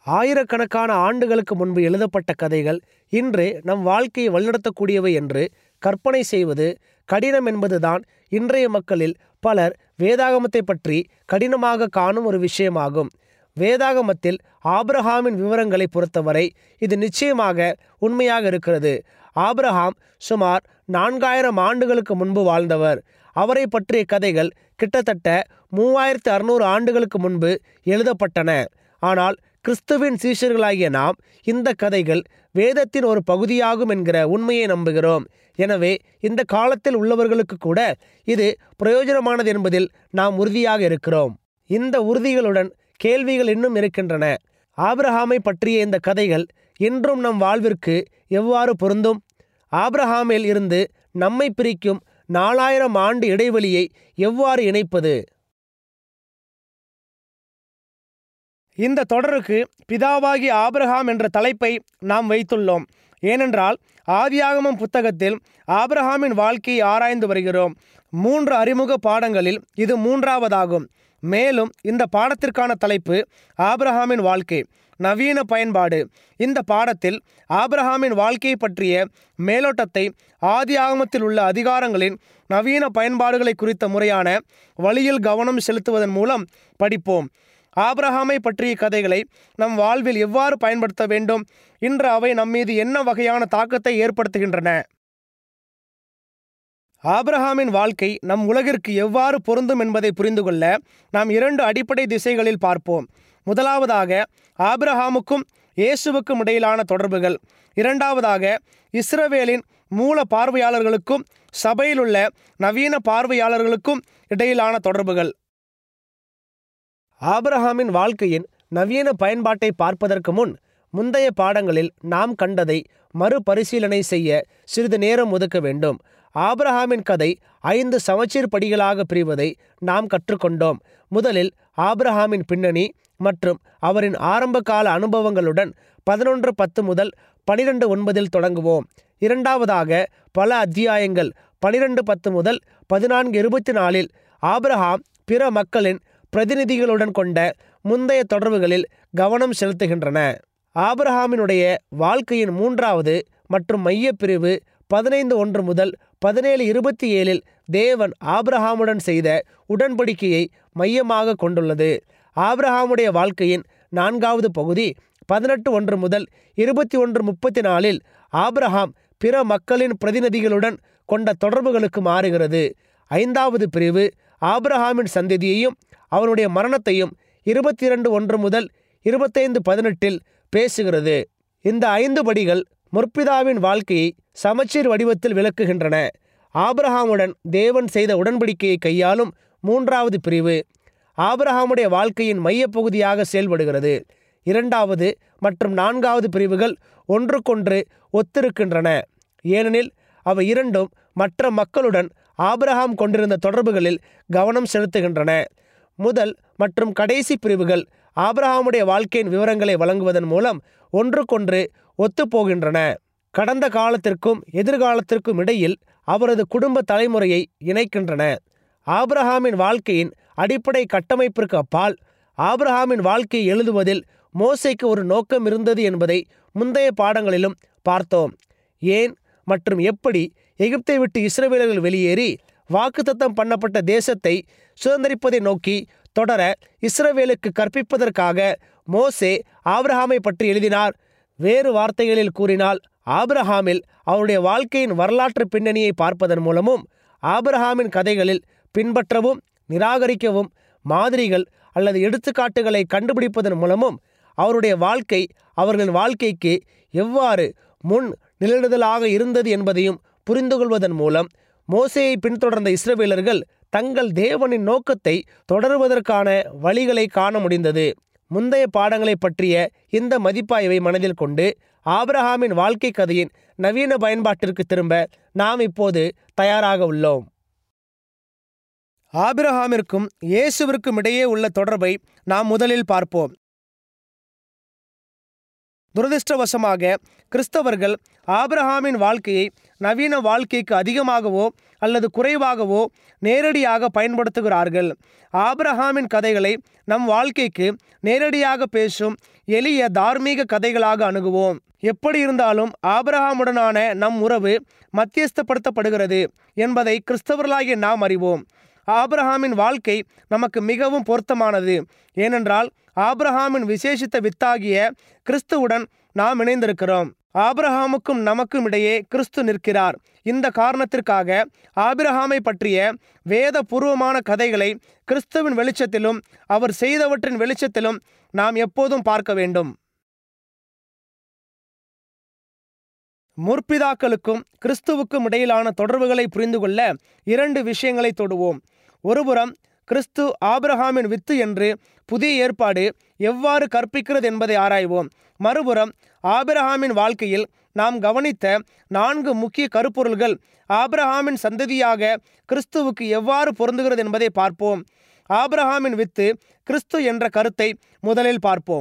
ஆயிரக்கணக்கான ஆண்டுகளுக்கு முன்பு எழுதப்பட்ட கதைகள் இன்று நம் வாழ்க்கையை வழிநடத்தக்கூடியவை என்று கற்பனை செய்வது கடினம் என்பதுதான் இன்றைய மக்களில் பலர் வேதாகமத்தை பற்றி கடினமாக காணும் ஒரு விஷயமாகும் வேதாகமத்தில் ஆபிரஹாமின் விவரங்களை பொறுத்தவரை இது நிச்சயமாக உண்மையாக இருக்கிறது ஆபிரஹாம் சுமார் நான்காயிரம் ஆண்டுகளுக்கு முன்பு வாழ்ந்தவர் அவரை பற்றிய கதைகள் கிட்டத்தட்ட மூவாயிரத்து அறுநூறு ஆண்டுகளுக்கு முன்பு எழுதப்பட்டன ஆனால் கிறிஸ்துவின் சீஷர்களாகிய நாம் இந்த கதைகள் வேதத்தின் ஒரு பகுதியாகும் என்கிற உண்மையை நம்புகிறோம் எனவே இந்த காலத்தில் உள்ளவர்களுக்கு கூட இது பிரயோஜனமானது என்பதில் நாம் உறுதியாக இருக்கிறோம் இந்த உறுதிகளுடன் கேள்விகள் இன்னும் இருக்கின்றன ஆபிரஹாமை பற்றிய இந்த கதைகள் இன்றும் நம் வாழ்விற்கு எவ்வாறு பொருந்தும் ஆபிரஹாமில் இருந்து நம்மை பிரிக்கும் நாலாயிரம் ஆண்டு இடைவெளியை எவ்வாறு இணைப்பது இந்த தொடருக்கு பிதாவாகி ஆபிரகாம் என்ற தலைப்பை நாம் வைத்துள்ளோம் ஏனென்றால் ஆதியாகமம் புத்தகத்தில் ஆபிரஹாமின் வாழ்க்கையை ஆராய்ந்து வருகிறோம் மூன்று அறிமுக பாடங்களில் இது மூன்றாவதாகும் மேலும் இந்த பாடத்திற்கான தலைப்பு ஆபிரஹாமின் வாழ்க்கை நவீன பயன்பாடு இந்த பாடத்தில் ஆபிரஹாமின் வாழ்க்கையை பற்றிய மேலோட்டத்தை ஆதி ஆகமத்தில் உள்ள அதிகாரங்களின் நவீன பயன்பாடுகளை குறித்த முறையான வழியில் கவனம் செலுத்துவதன் மூலம் படிப்போம் ஆபிரஹாமை பற்றிய கதைகளை நம் வாழ்வில் எவ்வாறு பயன்படுத்த வேண்டும் இன்று அவை நம்மீது என்ன வகையான தாக்கத்தை ஏற்படுத்துகின்றன ஆபிரஹாமின் வாழ்க்கை நம் உலகிற்கு எவ்வாறு பொருந்தும் என்பதை புரிந்து கொள்ள நாம் இரண்டு அடிப்படை திசைகளில் பார்ப்போம் முதலாவதாக ஆபிரஹாமுக்கும் இயேசுவுக்கும் இடையிலான தொடர்புகள் இரண்டாவதாக இஸ்ரவேலின் மூல பார்வையாளர்களுக்கும் சபையில் உள்ள நவீன பார்வையாளர்களுக்கும் இடையிலான தொடர்புகள் ஆபிரஹாமின் வாழ்க்கையின் நவீன பயன்பாட்டை பார்ப்பதற்கு முன் முந்தைய பாடங்களில் நாம் கண்டதை மறுபரிசீலனை செய்ய சிறிது நேரம் ஒதுக்க வேண்டும் ஆபிரஹாமின் கதை ஐந்து சமச்சீர் படிகளாக பிரிவதை நாம் கற்றுக்கொண்டோம் முதலில் ஆபிரஹாமின் பின்னணி மற்றும் அவரின் ஆரம்பகால அனுபவங்களுடன் பதினொன்று பத்து முதல் பனிரெண்டு ஒன்பதில் தொடங்குவோம் இரண்டாவதாக பல அத்தியாயங்கள் பனிரெண்டு பத்து முதல் பதினான்கு இருபத்தி நாலில் ஆபிரஹாம் பிற மக்களின் பிரதிநிதிகளுடன் கொண்ட முந்தைய தொடர்புகளில் கவனம் செலுத்துகின்றன ஆபிரஹாமினுடைய வாழ்க்கையின் மூன்றாவது மற்றும் மையப்பிரிவு பதினைந்து ஒன்று முதல் பதினேழு இருபத்தி ஏழில் தேவன் ஆபிரஹாமுடன் செய்த உடன்படிக்கையை மையமாக கொண்டுள்ளது ஆபிரஹாமுடைய வாழ்க்கையின் நான்காவது பகுதி பதினெட்டு ஒன்று முதல் இருபத்தி ஒன்று முப்பத்தி நாலில் ஆபிரஹாம் பிற மக்களின் பிரதிநிதிகளுடன் கொண்ட தொடர்புகளுக்கு மாறுகிறது ஐந்தாவது பிரிவு ஆபிரஹாமின் சந்ததியையும் அவனுடைய மரணத்தையும் இருபத்தி இரண்டு ஒன்று முதல் இருபத்தைந்து பதினெட்டில் பேசுகிறது இந்த ஐந்து படிகள் முற்பிதாவின் வாழ்க்கையை சமச்சீர் வடிவத்தில் விளக்குகின்றன ஆபிரஹாமுடன் தேவன் செய்த உடன்படிக்கையை கையாளும் மூன்றாவது பிரிவு ஆபிரஹாமுடைய வாழ்க்கையின் மையப்பகுதியாக செயல்படுகிறது இரண்டாவது மற்றும் நான்காவது பிரிவுகள் ஒன்றுக்கொன்று ஒத்திருக்கின்றன ஏனெனில் அவை இரண்டும் மற்ற மக்களுடன் ஆபிரஹாம் கொண்டிருந்த தொடர்புகளில் கவனம் செலுத்துகின்றன முதல் மற்றும் கடைசி பிரிவுகள் ஆபிரஹாமுடைய வாழ்க்கையின் விவரங்களை வழங்குவதன் மூலம் ஒன்றுக்கொன்று ஒத்துப்போகின்றன கடந்த காலத்திற்கும் எதிர்காலத்திற்கும் இடையில் அவரது குடும்ப தலைமுறையை இணைக்கின்றன ஆபிரஹாமின் வாழ்க்கையின் அடிப்படை கட்டமைப்பிற்கு அப்பால் ஆபிரஹாமின் வாழ்க்கையை எழுதுவதில் மோசைக்கு ஒரு நோக்கம் இருந்தது என்பதை முந்தைய பாடங்களிலும் பார்த்தோம் ஏன் மற்றும் எப்படி எகிப்தை விட்டு இஸ்ரவேலர்கள் வெளியேறி வாக்குத்தத்தம் பண்ணப்பட்ட தேசத்தை சுதந்திரிப்பதை நோக்கி தொடர இஸ்ரவேலுக்கு கற்பிப்பதற்காக மோசே ஆபிரஹாமை பற்றி எழுதினார் வேறு வார்த்தைகளில் கூறினால் ஆபிரஹாமில் அவருடைய வாழ்க்கையின் வரலாற்று பின்னணியை பார்ப்பதன் மூலமும் ஆபிரஹாமின் கதைகளில் பின்பற்றவும் நிராகரிக்கவும் மாதிரிகள் அல்லது எடுத்துக்காட்டுகளை கண்டுபிடிப்பதன் மூலமும் அவருடைய வாழ்க்கை அவர்களின் வாழ்க்கைக்கு எவ்வாறு முன் நிலநிறுதலாக இருந்தது என்பதையும் புரிந்து கொள்வதன் மூலம் மோசையை பின்தொடர்ந்த இஸ்ரவேலர்கள் தங்கள் தேவனின் நோக்கத்தை தொடருவதற்கான வழிகளை காண முடிந்தது முந்தைய பாடங்களை பற்றிய இந்த மதிப்பாய்வை மனதில் கொண்டு ஆபிரஹாமின் வாழ்க்கை கதையின் நவீன பயன்பாட்டிற்கு திரும்ப நாம் இப்போது தயாராக உள்ளோம் ஆபிரஹாமிற்கும் இயேசுவிற்கும் இடையே உள்ள தொடர்பை நாம் முதலில் பார்ப்போம் துரதிருஷ்டவசமாக கிறிஸ்தவர்கள் ஆபிரஹாமின் வாழ்க்கையை நவீன வாழ்க்கைக்கு அதிகமாகவோ அல்லது குறைவாகவோ நேரடியாக பயன்படுத்துகிறார்கள் ஆபிரஹாமின் கதைகளை நம் வாழ்க்கைக்கு நேரடியாக பேசும் எளிய தார்மீக கதைகளாக அணுகுவோம் எப்படி இருந்தாலும் ஆபிரகாமுடனான நம் உறவு மத்தியஸ்தப்படுத்தப்படுகிறது என்பதை கிறிஸ்தவர்களாகிய நாம் அறிவோம் ஆபிரஹாமின் வாழ்க்கை நமக்கு மிகவும் பொருத்தமானது ஏனென்றால் ஆபிரஹாமின் விசேஷித்த வித்தாகிய கிறிஸ்துவுடன் நாம் இணைந்திருக்கிறோம் ஆபிரஹாமுக்கும் நமக்கும் இடையே கிறிஸ்து நிற்கிறார் இந்த காரணத்திற்காக ஆபிரஹாமை பற்றிய வேத பூர்வமான கதைகளை கிறிஸ்துவின் வெளிச்சத்திலும் அவர் செய்தவற்றின் வெளிச்சத்திலும் நாம் எப்போதும் பார்க்க வேண்டும் முற்பிதாக்களுக்கும் கிறிஸ்துவுக்கும் இடையிலான தொடர்புகளை புரிந்து கொள்ள இரண்டு விஷயங்களை தொடுவோம் ஒருபுறம் கிறிஸ்து ஆபிரஹாமின் வித்து என்று புதிய ஏற்பாடு எவ்வாறு கற்பிக்கிறது என்பதை ஆராய்வோம் மறுபுறம் ஆபிரஹாமின் வாழ்க்கையில் நாம் கவனித்த நான்கு முக்கிய கருப்பொருள்கள் ஆபிரஹாமின் சந்ததியாக கிறிஸ்துவுக்கு எவ்வாறு பொருந்துகிறது என்பதை பார்ப்போம் ஆபிரஹாமின் வித்து கிறிஸ்து என்ற கருத்தை முதலில் பார்ப்போம்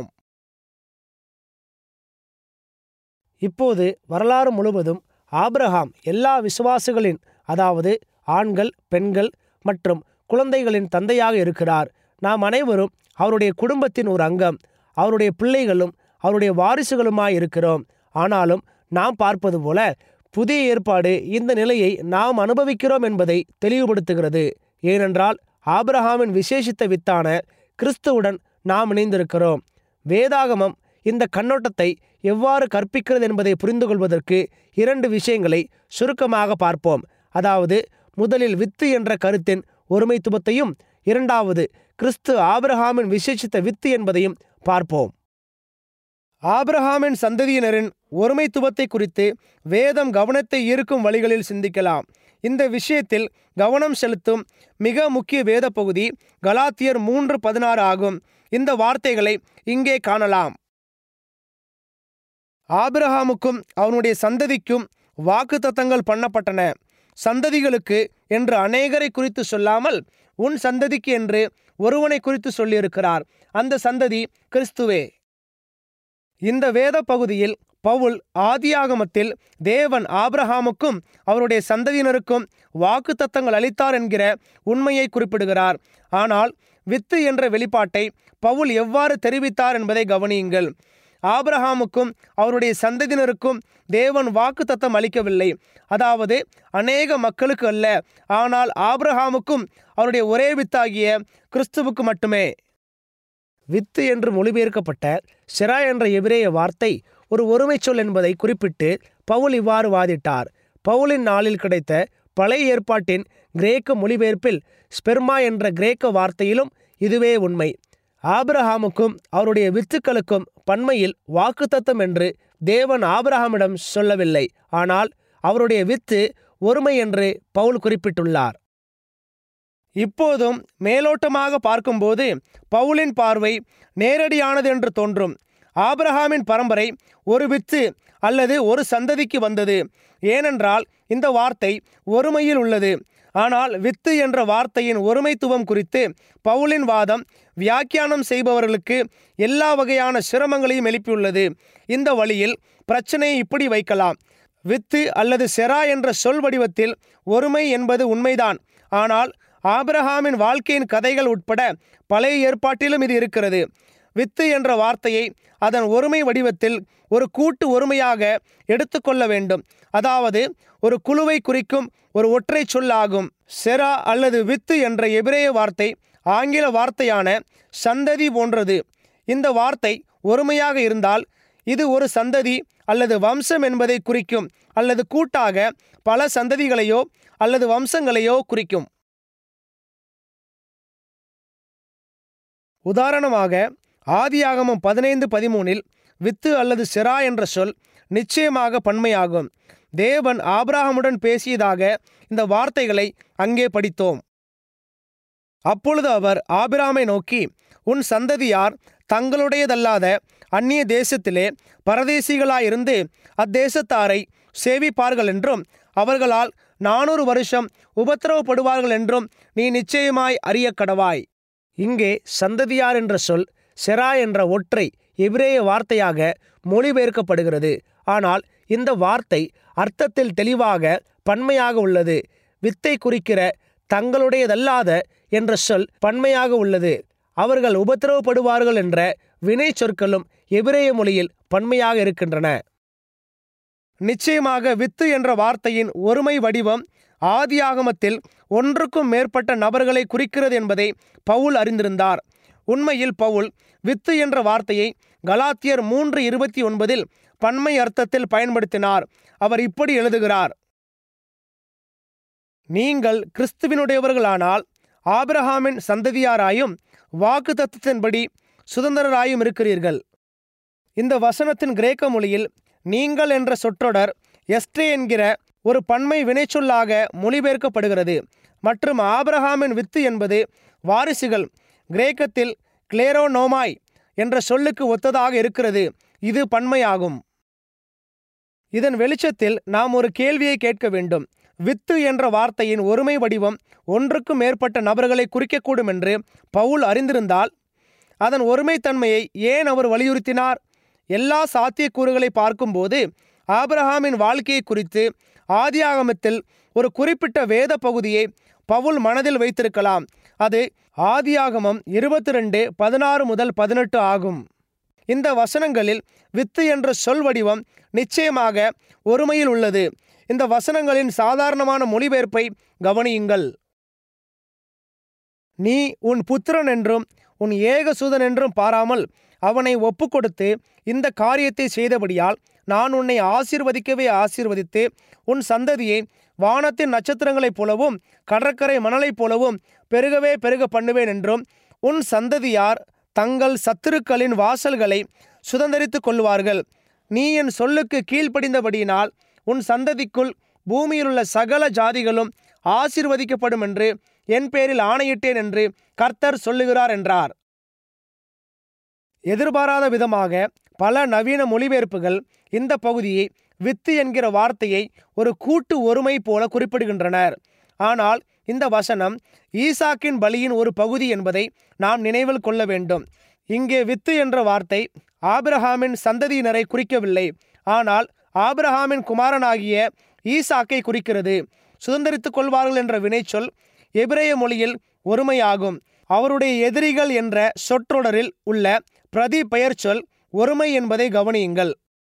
இப்போது வரலாறு முழுவதும் ஆபிரகாம் எல்லா விசுவாசிகளின் அதாவது ஆண்கள் பெண்கள் மற்றும் குழந்தைகளின் தந்தையாக இருக்கிறார் நாம் அனைவரும் அவருடைய குடும்பத்தின் ஒரு அங்கம் அவருடைய பிள்ளைகளும் அவருடைய வாரிசுகளுமாய் இருக்கிறோம் ஆனாலும் நாம் பார்ப்பது போல புதிய ஏற்பாடு இந்த நிலையை நாம் அனுபவிக்கிறோம் என்பதை தெளிவுபடுத்துகிறது ஏனென்றால் ஆபிரஹாமின் விசேஷித்த வித்தான கிறிஸ்துவுடன் நாம் இணைந்திருக்கிறோம் வேதாகமம் இந்த கண்ணோட்டத்தை எவ்வாறு கற்பிக்கிறது என்பதை புரிந்து கொள்வதற்கு இரண்டு விஷயங்களை சுருக்கமாக பார்ப்போம் அதாவது முதலில் வித்து என்ற கருத்தின் ஒருமைத்துவத்தையும் இரண்டாவது கிறிஸ்து ஆபிரஹாமின் விசேஷித்த வித்து என்பதையும் பார்ப்போம் ஆபிரஹாமின் சந்ததியினரின் ஒருமைத்துவத்தை குறித்து வேதம் கவனத்தை ஈர்க்கும் வழிகளில் சிந்திக்கலாம் இந்த விஷயத்தில் கவனம் செலுத்தும் மிக முக்கிய வேத பகுதி கலாத்தியர் மூன்று பதினாறு ஆகும் இந்த வார்த்தைகளை இங்கே காணலாம் ஆபிரஹாமுக்கும் அவனுடைய சந்ததிக்கும் வாக்கு தத்தங்கள் பண்ணப்பட்டன சந்ததிகளுக்கு என்று அநேகரை குறித்து சொல்லாமல் உன் சந்ததிக்கு என்று ஒருவனை குறித்து சொல்லியிருக்கிறார் அந்த சந்ததி கிறிஸ்துவே இந்த வேத பகுதியில் பவுல் ஆதியாகமத்தில் தேவன் ஆபிரஹாமுக்கும் அவருடைய சந்ததியினருக்கும் வாக்கு தத்தங்கள் அளித்தார் என்கிற உண்மையை குறிப்பிடுகிறார் ஆனால் வித்து என்ற வெளிப்பாட்டை பவுல் எவ்வாறு தெரிவித்தார் என்பதை கவனியுங்கள் ஆபிரஹாமுக்கும் அவருடைய சந்ததியினருக்கும் தேவன் வாக்கு தத்தம் அளிக்கவில்லை அதாவது அநேக மக்களுக்கு அல்ல ஆனால் ஆபிரஹாமுக்கும் அவருடைய ஒரே வித்தாகிய கிறிஸ்துவுக்கு மட்டுமே வித்து என்று மொழிபெயர்க்கப்பட்ட ஷெரா என்ற எபிரேய வார்த்தை ஒரு ஒருமைச் சொல் என்பதை குறிப்பிட்டு பவுல் இவ்வாறு வாதிட்டார் பவுலின் நாளில் கிடைத்த பழைய ஏற்பாட்டின் கிரேக்க மொழிபெயர்ப்பில் ஸ்பெர்மா என்ற கிரேக்க வார்த்தையிலும் இதுவே உண்மை ஆபிரஹாமுக்கும் அவருடைய வித்துக்களுக்கும் பன்மையில் வாக்குத்தத்தம் என்று தேவன் ஆபிரஹாமிடம் சொல்லவில்லை ஆனால் அவருடைய வித்து ஒருமை என்று பவுல் குறிப்பிட்டுள்ளார் இப்போதும் மேலோட்டமாக பார்க்கும்போது பவுலின் பார்வை நேரடியானது என்று தோன்றும் ஆபிரஹாமின் பரம்பரை ஒரு வித்து அல்லது ஒரு சந்ததிக்கு வந்தது ஏனென்றால் இந்த வார்த்தை ஒருமையில் உள்ளது ஆனால் வித்து என்ற வார்த்தையின் ஒருமைத்துவம் குறித்து பவுலின் வாதம் வியாக்கியானம் செய்பவர்களுக்கு எல்லா வகையான சிரமங்களையும் எழுப்பியுள்ளது இந்த வழியில் பிரச்சனையை இப்படி வைக்கலாம் வித்து அல்லது செரா என்ற சொல் வடிவத்தில் ஒருமை என்பது உண்மைதான் ஆனால் ஆபிரஹாமின் வாழ்க்கையின் கதைகள் உட்பட பழைய ஏற்பாட்டிலும் இது இருக்கிறது வித்து என்ற வார்த்தையை அதன் ஒருமை வடிவத்தில் ஒரு கூட்டு ஒருமையாக எடுத்துக்கொள்ள வேண்டும் அதாவது ஒரு குழுவை குறிக்கும் ஒரு ஒற்றை சொல்லாகும் செரா அல்லது வித்து என்ற எபிரேய வார்த்தை ஆங்கில வார்த்தையான சந்ததி போன்றது இந்த வார்த்தை ஒருமையாக இருந்தால் இது ஒரு சந்ததி அல்லது வம்சம் என்பதை குறிக்கும் அல்லது கூட்டாக பல சந்ததிகளையோ அல்லது வம்சங்களையோ குறிக்கும் உதாரணமாக ஆதியாகமம் பதினைந்து பதிமூனில் வித்து அல்லது செரா என்ற சொல் நிச்சயமாக பன்மையாகும் தேவன் ஆபிரகாமுடன் பேசியதாக இந்த வார்த்தைகளை அங்கே படித்தோம் அப்பொழுது அவர் ஆபிராமை நோக்கி உன் சந்ததியார் தங்களுடையதல்லாத அந்நிய தேசத்திலே பரதேசிகளாயிருந்து அத்தேசத்தாரை சேவிப்பார்கள் என்றும் அவர்களால் நானூறு வருஷம் உபத்திரவப்படுவார்கள் என்றும் நீ நிச்சயமாய் அறிய கடவாய் இங்கே சந்ததியார் என்ற சொல் செரா என்ற ஒற்றை எபிரேய வார்த்தையாக மொழிபெயர்க்கப்படுகிறது ஆனால் இந்த வார்த்தை அர்த்தத்தில் தெளிவாக பன்மையாக உள்ளது வித்தை குறிக்கிற தங்களுடையதல்லாத என்ற சொல் பன்மையாக உள்ளது அவர்கள் உபத்திரவப்படுவார்கள் என்ற வினை சொற்களும் எபிரேய மொழியில் பன்மையாக இருக்கின்றன நிச்சயமாக வித்து என்ற வார்த்தையின் ஒருமை வடிவம் ஆதியாகமத்தில் ஒன்றுக்கும் மேற்பட்ட நபர்களை குறிக்கிறது என்பதை பவுல் அறிந்திருந்தார் உண்மையில் பவுல் வித்து என்ற வார்த்தையை கலாத்தியர் மூன்று இருபத்தி ஒன்பதில் பன்மை அர்த்தத்தில் பயன்படுத்தினார் அவர் இப்படி எழுதுகிறார் நீங்கள் கிறிஸ்துவினுடையவர்களானால் ஆபிரஹாமின் சந்ததியாராயும் வாக்கு தத்துவத்தின்படி சுதந்திரராயும் இருக்கிறீர்கள் இந்த வசனத்தின் கிரேக்க மொழியில் நீங்கள் என்ற சொற்றொடர் எஸ்ட்ரே என்கிற ஒரு பன்மை வினைச்சொல்லாக மொழிபெயர்க்கப்படுகிறது மற்றும் ஆபிரஹாமின் வித்து என்பது வாரிசுகள் கிரேக்கத்தில் கிளேரோனோமாய் என்ற சொல்லுக்கு ஒத்ததாக இருக்கிறது இது பன்மையாகும் இதன் வெளிச்சத்தில் நாம் ஒரு கேள்வியை கேட்க வேண்டும் வித்து என்ற வார்த்தையின் ஒருமை வடிவம் ஒன்றுக்கும் மேற்பட்ட நபர்களை குறிக்கக்கூடும் என்று பவுல் அறிந்திருந்தால் அதன் ஒருமைத்தன்மையை ஏன் அவர் வலியுறுத்தினார் எல்லா சாத்தியக்கூறுகளை பார்க்கும்போது ஆபிரஹாமின் வாழ்க்கையை குறித்து ஆதியாகமத்தில் ஒரு குறிப்பிட்ட வேத பகுதியை பவுல் மனதில் வைத்திருக்கலாம் அது ஆதியாகமம் இருபத்தி ரெண்டு பதினாறு முதல் பதினெட்டு ஆகும் இந்த வசனங்களில் வித்து என்ற சொல் வடிவம் நிச்சயமாக ஒருமையில் உள்ளது இந்த வசனங்களின் சாதாரணமான மொழிபெயர்ப்பை கவனியுங்கள் நீ உன் புத்திரன் என்றும் உன் ஏகசூதன் என்றும் பாராமல் அவனை ஒப்புக்கொடுத்து இந்த காரியத்தை செய்தபடியால் நான் உன்னை ஆசீர்வதிக்கவே ஆசீர்வதித்து உன் சந்ததியை வானத்தின் நட்சத்திரங்களைப் போலவும் கடற்கரை மணலைப் போலவும் பெருகவே பெருக பண்ணுவேன் என்றும் உன் சந்ததியார் தங்கள் சத்துருக்களின் வாசல்களை சுதந்தரித்துக் கொள்வார்கள் நீ என் சொல்லுக்கு கீழ்ப்படிந்தபடியினால் உன் சந்ததிக்குள் பூமியிலுள்ள சகல ஜாதிகளும் ஆசீர்வதிக்கப்படும் என்று என் பேரில் ஆணையிட்டேன் என்று கர்த்தர் சொல்லுகிறார் என்றார் எதிர்பாராத விதமாக பல நவீன மொழிபெயர்ப்புகள் இந்த பகுதியை வித்து என்கிற வார்த்தையை ஒரு கூட்டு ஒருமை போல குறிப்பிடுகின்றனர் ஆனால் இந்த வசனம் ஈசாக்கின் பலியின் ஒரு பகுதி என்பதை நாம் நினைவில் கொள்ள வேண்டும் இங்கே வித்து என்ற வார்த்தை ஆபிரஹாமின் சந்ததியினரை குறிக்கவில்லை ஆனால் ஆபிரஹாமின் குமாரனாகிய ஈசாக்கை குறிக்கிறது சுதந்திரித்துக் கொள்வார்கள் என்ற வினைச்சொல் எபிரேய மொழியில் ஒருமையாகும் அவருடைய எதிரிகள் என்ற சொற்றொடரில் உள்ள பிரதி பெயர்ச்சொல் ஒருமை என்பதை கவனியுங்கள்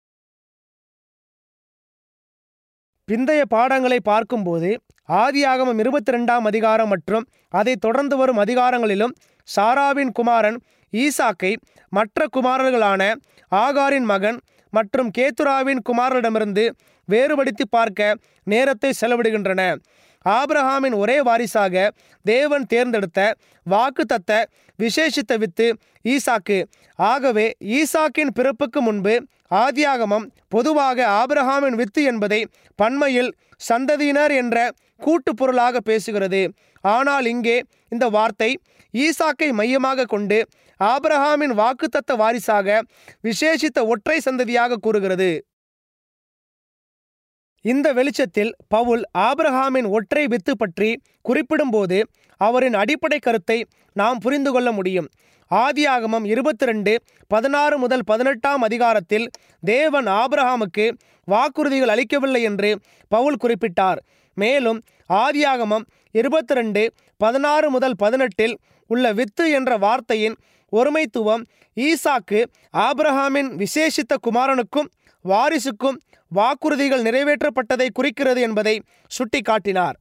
பிந்தைய பாடங்களை பார்க்கும்போது ஆதியாகமம் இருபத்தி ரெண்டாம் அதிகாரம் மற்றும் அதை தொடர்ந்து வரும் அதிகாரங்களிலும் சாராவின் குமாரன் ஈசாக்கை மற்ற குமாரர்களான ஆகாரின் மகன் மற்றும் கேத்துராவின் குமாரரிடமிருந்து வேறுபடுத்தி பார்க்க நேரத்தை செலவிடுகின்றன ஆபிரஹாமின் ஒரே வாரிசாக தேவன் தேர்ந்தெடுத்த வாக்குத்தத்த விசேஷித்த வித்து ஈசாக்கு ஆகவே ஈசாக்கின் பிறப்புக்கு முன்பு ஆதியாகமம் பொதுவாக ஆபிரஹாமின் வித்து என்பதை பன்மையில் சந்ததியினர் என்ற கூட்டுப் பொருளாக பேசுகிறது ஆனால் இங்கே இந்த வார்த்தை ஈசாக்கை மையமாக கொண்டு ஆபிரஹாமின் வாக்குத்தத்த வாரிசாக விசேஷித்த ஒற்றை சந்ததியாக கூறுகிறது இந்த வெளிச்சத்தில் பவுல் ஆபிரஹாமின் ஒற்றை வித்து பற்றி குறிப்பிடும்போது அவரின் அடிப்படை கருத்தை நாம் புரிந்து கொள்ள முடியும் ஆதியாகமம் இருபத்தி ரெண்டு பதினாறு முதல் பதினெட்டாம் அதிகாரத்தில் தேவன் ஆபிரஹாமுக்கு வாக்குறுதிகள் அளிக்கவில்லை என்று பவுல் குறிப்பிட்டார் மேலும் ஆதியாகமம் இருபத்தி ரெண்டு பதினாறு முதல் பதினெட்டில் உள்ள வித்து என்ற வார்த்தையின் ஒருமைத்துவம் ஈசாக்கு ஆபிரஹாமின் விசேஷித்த குமாரனுக்கும் வாரிசுக்கும் வாக்குறுதிகள் நிறைவேற்றப்பட்டதை குறிக்கிறது என்பதை சுட்டிக்காட்டினார்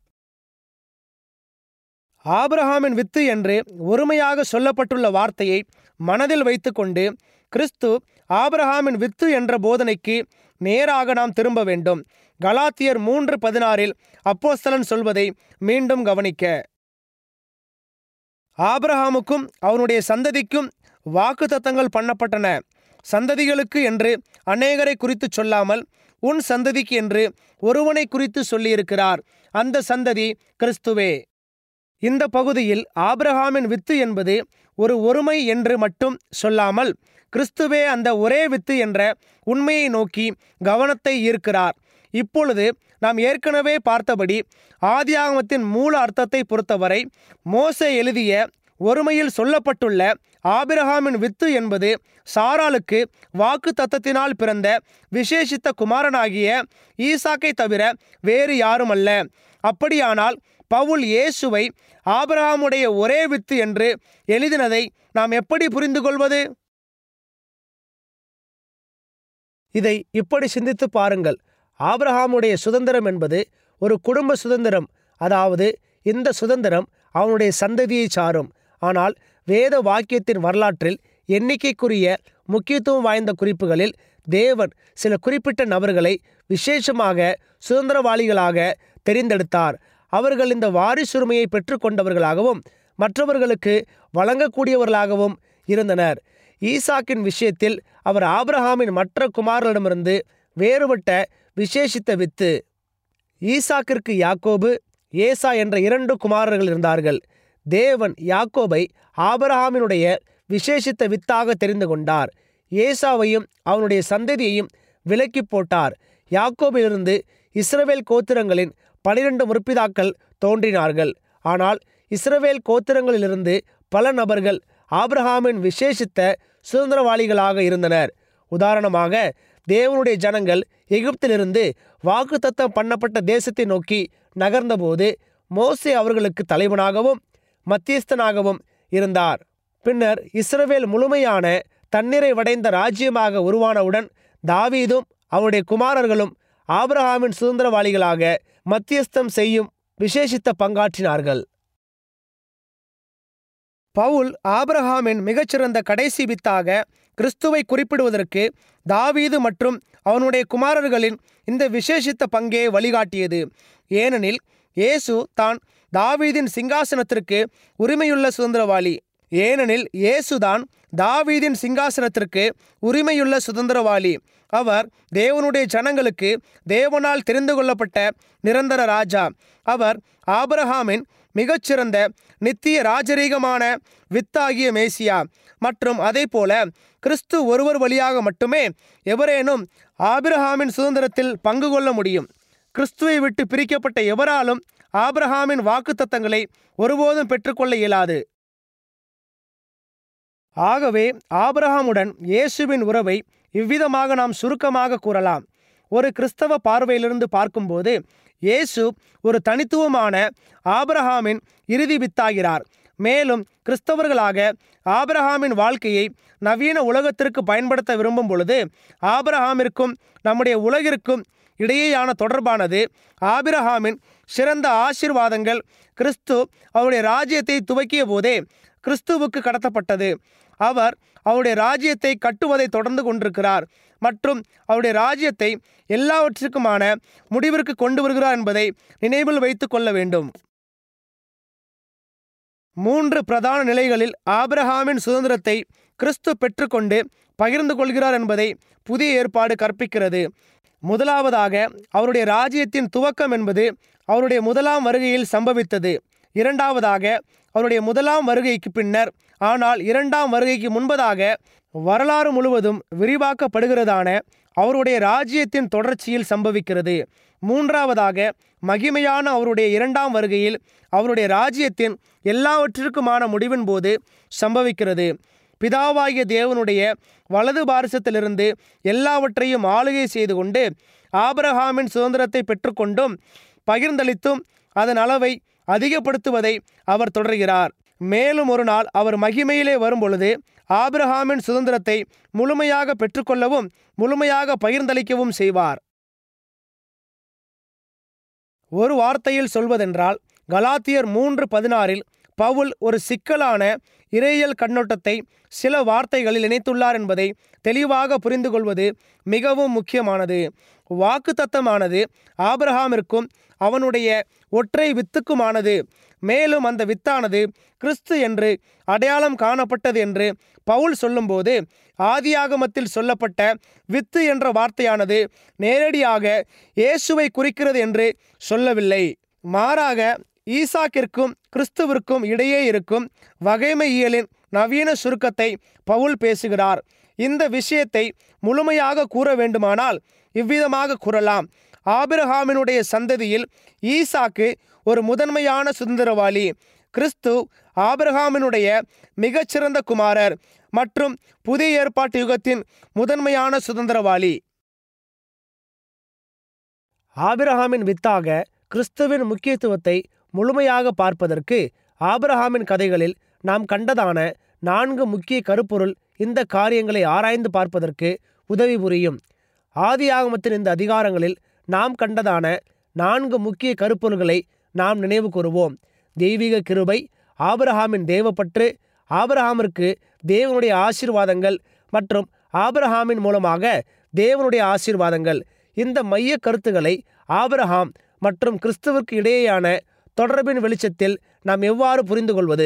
ஆபிரஹாமின் வித்து என்று ஒருமையாக சொல்லப்பட்டுள்ள வார்த்தையை மனதில் வைத்துக்கொண்டு கிறிஸ்து ஆபிரஹாமின் வித்து என்ற போதனைக்கு நேராக நாம் திரும்ப வேண்டும் கலாத்தியர் மூன்று பதினாறில் அப்போஸ்தலன் சொல்வதை மீண்டும் கவனிக்க ஆபிரஹாமுக்கும் அவனுடைய சந்ததிக்கும் வாக்குத்தத்தங்கள் பண்ணப்பட்டன சந்ததிகளுக்கு என்று அநேகரை குறித்து சொல்லாமல் உன் சந்ததிக்கு என்று ஒருவனை குறித்து சொல்லியிருக்கிறார் அந்த சந்ததி கிறிஸ்துவே இந்த பகுதியில் ஆபிரஹாமின் வித்து என்பது ஒரு ஒருமை என்று மட்டும் சொல்லாமல் கிறிஸ்துவே அந்த ஒரே வித்து என்ற உண்மையை நோக்கி கவனத்தை ஈர்க்கிறார் இப்பொழுது நாம் ஏற்கனவே பார்த்தபடி ஆதியாகமத்தின் மூல அர்த்தத்தை பொறுத்தவரை மோசே எழுதிய ஒருமையில் சொல்லப்பட்டுள்ள ஆபிரஹாமின் வித்து என்பது சாராளுக்கு வாக்கு தத்தத்தினால் பிறந்த விசேஷித்த குமாரனாகிய ஈசாக்கை தவிர வேறு யாரும் அல்ல அப்படியானால் பவுல் இயேசுவை ஆபிரஹாமுடைய ஒரே வித்து என்று எழுதினதை நாம் எப்படி புரிந்து கொள்வது இதை இப்படி சிந்தித்து பாருங்கள் ஆபிரஹாமுடைய சுதந்திரம் என்பது ஒரு குடும்ப சுதந்திரம் அதாவது இந்த சுதந்திரம் அவனுடைய சந்ததியை சாரும் ஆனால் வேத வாக்கியத்தின் வரலாற்றில் எண்ணிக்கைக்குரிய முக்கியத்துவம் வாய்ந்த குறிப்புகளில் தேவன் சில குறிப்பிட்ட நபர்களை விசேஷமாக சுதந்திரவாளிகளாக தெரிந்தெடுத்தார் அவர்கள் இந்த வாரிசுரிமையை பெற்றுக்கொண்டவர்களாகவும் மற்றவர்களுக்கு வழங்கக்கூடியவர்களாகவும் இருந்தனர் ஈசாக்கின் விஷயத்தில் அவர் ஆபிரஹாமின் மற்ற குமாரர்களிடமிருந்து வேறுபட்ட விசேஷித்த வித்து ஈசாக்கிற்கு யாக்கோபு ஏசா என்ற இரண்டு குமாரர்கள் இருந்தார்கள் தேவன் யாக்கோபை ஆபிரஹாமினுடைய விசேஷித்த வித்தாக தெரிந்து கொண்டார் ஏசாவையும் அவனுடைய சந்ததியையும் விலக்கி போட்டார் யாக்கோபிலிருந்து இஸ்ரவேல் கோத்திரங்களின் பனிரெண்டு முற்பிதாக்கள் தோன்றினார்கள் ஆனால் இஸ்ரவேல் கோத்திரங்களிலிருந்து பல நபர்கள் ஆபிரஹாமின் விசேஷித்த சுதந்திரவாளிகளாக இருந்தனர் உதாரணமாக தேவனுடைய ஜனங்கள் எகிப்திலிருந்து வாக்குத்தத்தம் பண்ணப்பட்ட தேசத்தை நோக்கி நகர்ந்தபோது மோசே அவர்களுக்கு தலைவனாகவும் மத்தியஸ்தனாகவும் இருந்தார் பின்னர் இஸ்ரவேல் முழுமையான தண்ணீரை வடைந்த ராஜ்யமாக உருவானவுடன் தாவீதும் அவனுடைய குமாரர்களும் ஆபிரஹாமின் சுதந்திரவாளிகளாக மத்தியஸ்தம் செய்யும் விசேஷித்த பங்காற்றினார்கள் பவுல் ஆபிரஹாமின் மிகச்சிறந்த கடைசி வித்தாக கிறிஸ்துவை குறிப்பிடுவதற்கு தாவீது மற்றும் அவனுடைய குமாரர்களின் இந்த விசேஷித்த பங்கே வழிகாட்டியது ஏனெனில் இயேசு தான் தாவீதின் சிங்காசனத்திற்கு உரிமையுள்ள சுதந்திரவாளி ஏனெனில் இயேசுதான் தாவீதின் சிங்காசனத்திற்கு உரிமையுள்ள சுதந்திரவாளி அவர் தேவனுடைய ஜனங்களுக்கு தேவனால் தெரிந்து கொள்ளப்பட்ட நிரந்தர ராஜா அவர் ஆபிரஹாமின் மிகச்சிறந்த நித்திய ராஜரீகமான வித்தாகிய மேசியா மற்றும் அதே போல கிறிஸ்து ஒருவர் வழியாக மட்டுமே எவரேனும் ஆபிரஹாமின் சுதந்திரத்தில் பங்கு கொள்ள முடியும் கிறிஸ்துவை விட்டு பிரிக்கப்பட்ட எவராலும் ஆபிரஹாமின் வாக்குத்தத்தங்களை ஒருபோதும் பெற்றுக்கொள்ள இயலாது ஆகவே ஆபிரஹாமுடன் இயேசுவின் உறவை இவ்விதமாக நாம் சுருக்கமாக கூறலாம் ஒரு கிறிஸ்தவ பார்வையிலிருந்து பார்க்கும்போது இயேசு ஒரு தனித்துவமான ஆபிரஹாமின் இறுதி வித்தாகிறார் மேலும் கிறிஸ்தவர்களாக ஆபிரஹாமின் வாழ்க்கையை நவீன உலகத்திற்கு பயன்படுத்த விரும்பும் பொழுது ஆபிரஹாமிற்கும் நம்முடைய உலகிற்கும் இடையேயான தொடர்பானது ஆபிரஹாமின் சிறந்த ஆசீர்வாதங்கள் கிறிஸ்து அவருடைய ராஜ்யத்தை துவக்கிய போதே கிறிஸ்துவுக்கு கடத்தப்பட்டது அவர் அவருடைய ராஜ்யத்தை கட்டுவதை தொடர்ந்து கொண்டிருக்கிறார் மற்றும் அவருடைய ராஜ்யத்தை எல்லாவற்றுக்குமான முடிவிற்கு கொண்டு வருகிறார் என்பதை நினைவில் வைத்துக் கொள்ள வேண்டும் மூன்று பிரதான நிலைகளில் ஆபிரஹாமின் சுதந்திரத்தை கிறிஸ்து பெற்றுக்கொண்டு பகிர்ந்து கொள்கிறார் என்பதை புதிய ஏற்பாடு கற்பிக்கிறது முதலாவதாக அவருடைய ராஜ்யத்தின் துவக்கம் என்பது அவருடைய முதலாம் வருகையில் சம்பவித்தது இரண்டாவதாக அவருடைய முதலாம் வருகைக்கு பின்னர் ஆனால் இரண்டாம் வருகைக்கு முன்பதாக வரலாறு முழுவதும் விரிவாக்கப்படுகிறதான அவருடைய ராஜ்யத்தின் தொடர்ச்சியில் சம்பவிக்கிறது மூன்றாவதாக மகிமையான அவருடைய இரண்டாம் வருகையில் அவருடைய ராஜ்யத்தின் எல்லாவற்றிற்குமான முடிவின் போது சம்பவிக்கிறது பிதாவாகிய தேவனுடைய வலது பாரசத்திலிருந்து எல்லாவற்றையும் ஆளுகை செய்து கொண்டு ஆபிரஹாமின் சுதந்திரத்தை பெற்றுக்கொண்டும் பகிர்ந்தளித்தும் அதன் அளவை அதிகப்படுத்துவதை அவர் தொடர்கிறார் மேலும் ஒரு நாள் அவர் மகிமையிலே வரும்பொழுது ஆபிரஹாமின் சுதந்திரத்தை முழுமையாக பெற்றுக்கொள்ளவும் முழுமையாக பகிர்ந்தளிக்கவும் செய்வார் ஒரு வார்த்தையில் சொல்வதென்றால் கலாத்தியர் மூன்று பதினாறில் பவுல் ஒரு சிக்கலான இறையியல் கண்ணோட்டத்தை சில வார்த்தைகளில் இணைத்துள்ளார் என்பதை தெளிவாக புரிந்து கொள்வது மிகவும் முக்கியமானது வாக்கு தத்தமானது ஆபிரஹாமிற்கும் அவனுடைய ஒற்றை வித்துக்குமானது மேலும் அந்த வித்தானது கிறிஸ்து என்று அடையாளம் காணப்பட்டது என்று பவுல் சொல்லும்போது ஆதியாகமத்தில் சொல்லப்பட்ட வித்து என்ற வார்த்தையானது நேரடியாக இயேசுவை குறிக்கிறது என்று சொல்லவில்லை மாறாக ஈசாக்கிற்கும் கிறிஸ்துவிற்கும் இடையே இருக்கும் வகைமையியலின் நவீன சுருக்கத்தை பவுல் பேசுகிறார் இந்த விஷயத்தை முழுமையாக கூற வேண்டுமானால் இவ்விதமாக கூறலாம் ஆபிரஹாமினுடைய சந்ததியில் ஈசாக்கு ஒரு முதன்மையான சுதந்திரவாளி கிறிஸ்து ஆபிரஹாமினுடைய மிகச்சிறந்த குமாரர் மற்றும் புதிய ஏற்பாட்டு யுகத்தின் முதன்மையான சுதந்திரவாளி ஆபிரஹாமின் வித்தாக கிறிஸ்துவின் முக்கியத்துவத்தை முழுமையாக பார்ப்பதற்கு ஆபிரஹாமின் கதைகளில் நாம் கண்டதான நான்கு முக்கிய கருப்பொருள் இந்த காரியங்களை ஆராய்ந்து பார்ப்பதற்கு உதவி புரியும் ஆதியாகமத்தின் இந்த அதிகாரங்களில் நாம் கண்டதான நான்கு முக்கிய கருப்பொருள்களை நாம் நினைவு கூறுவோம் தெய்வீக கிருபை ஆபிரஹாமின் தேவப்பற்று ஆபிரஹாமிற்கு தேவனுடைய ஆசீர்வாதங்கள் மற்றும் ஆபிரஹாமின் மூலமாக தேவனுடைய ஆசீர்வாதங்கள் இந்த மைய கருத்துக்களை ஆபிரஹாம் மற்றும் கிறிஸ்துவுக்கு இடையேயான தொடர்பின் வெளிச்சத்தில் நாம் எவ்வாறு புரிந்து கொள்வது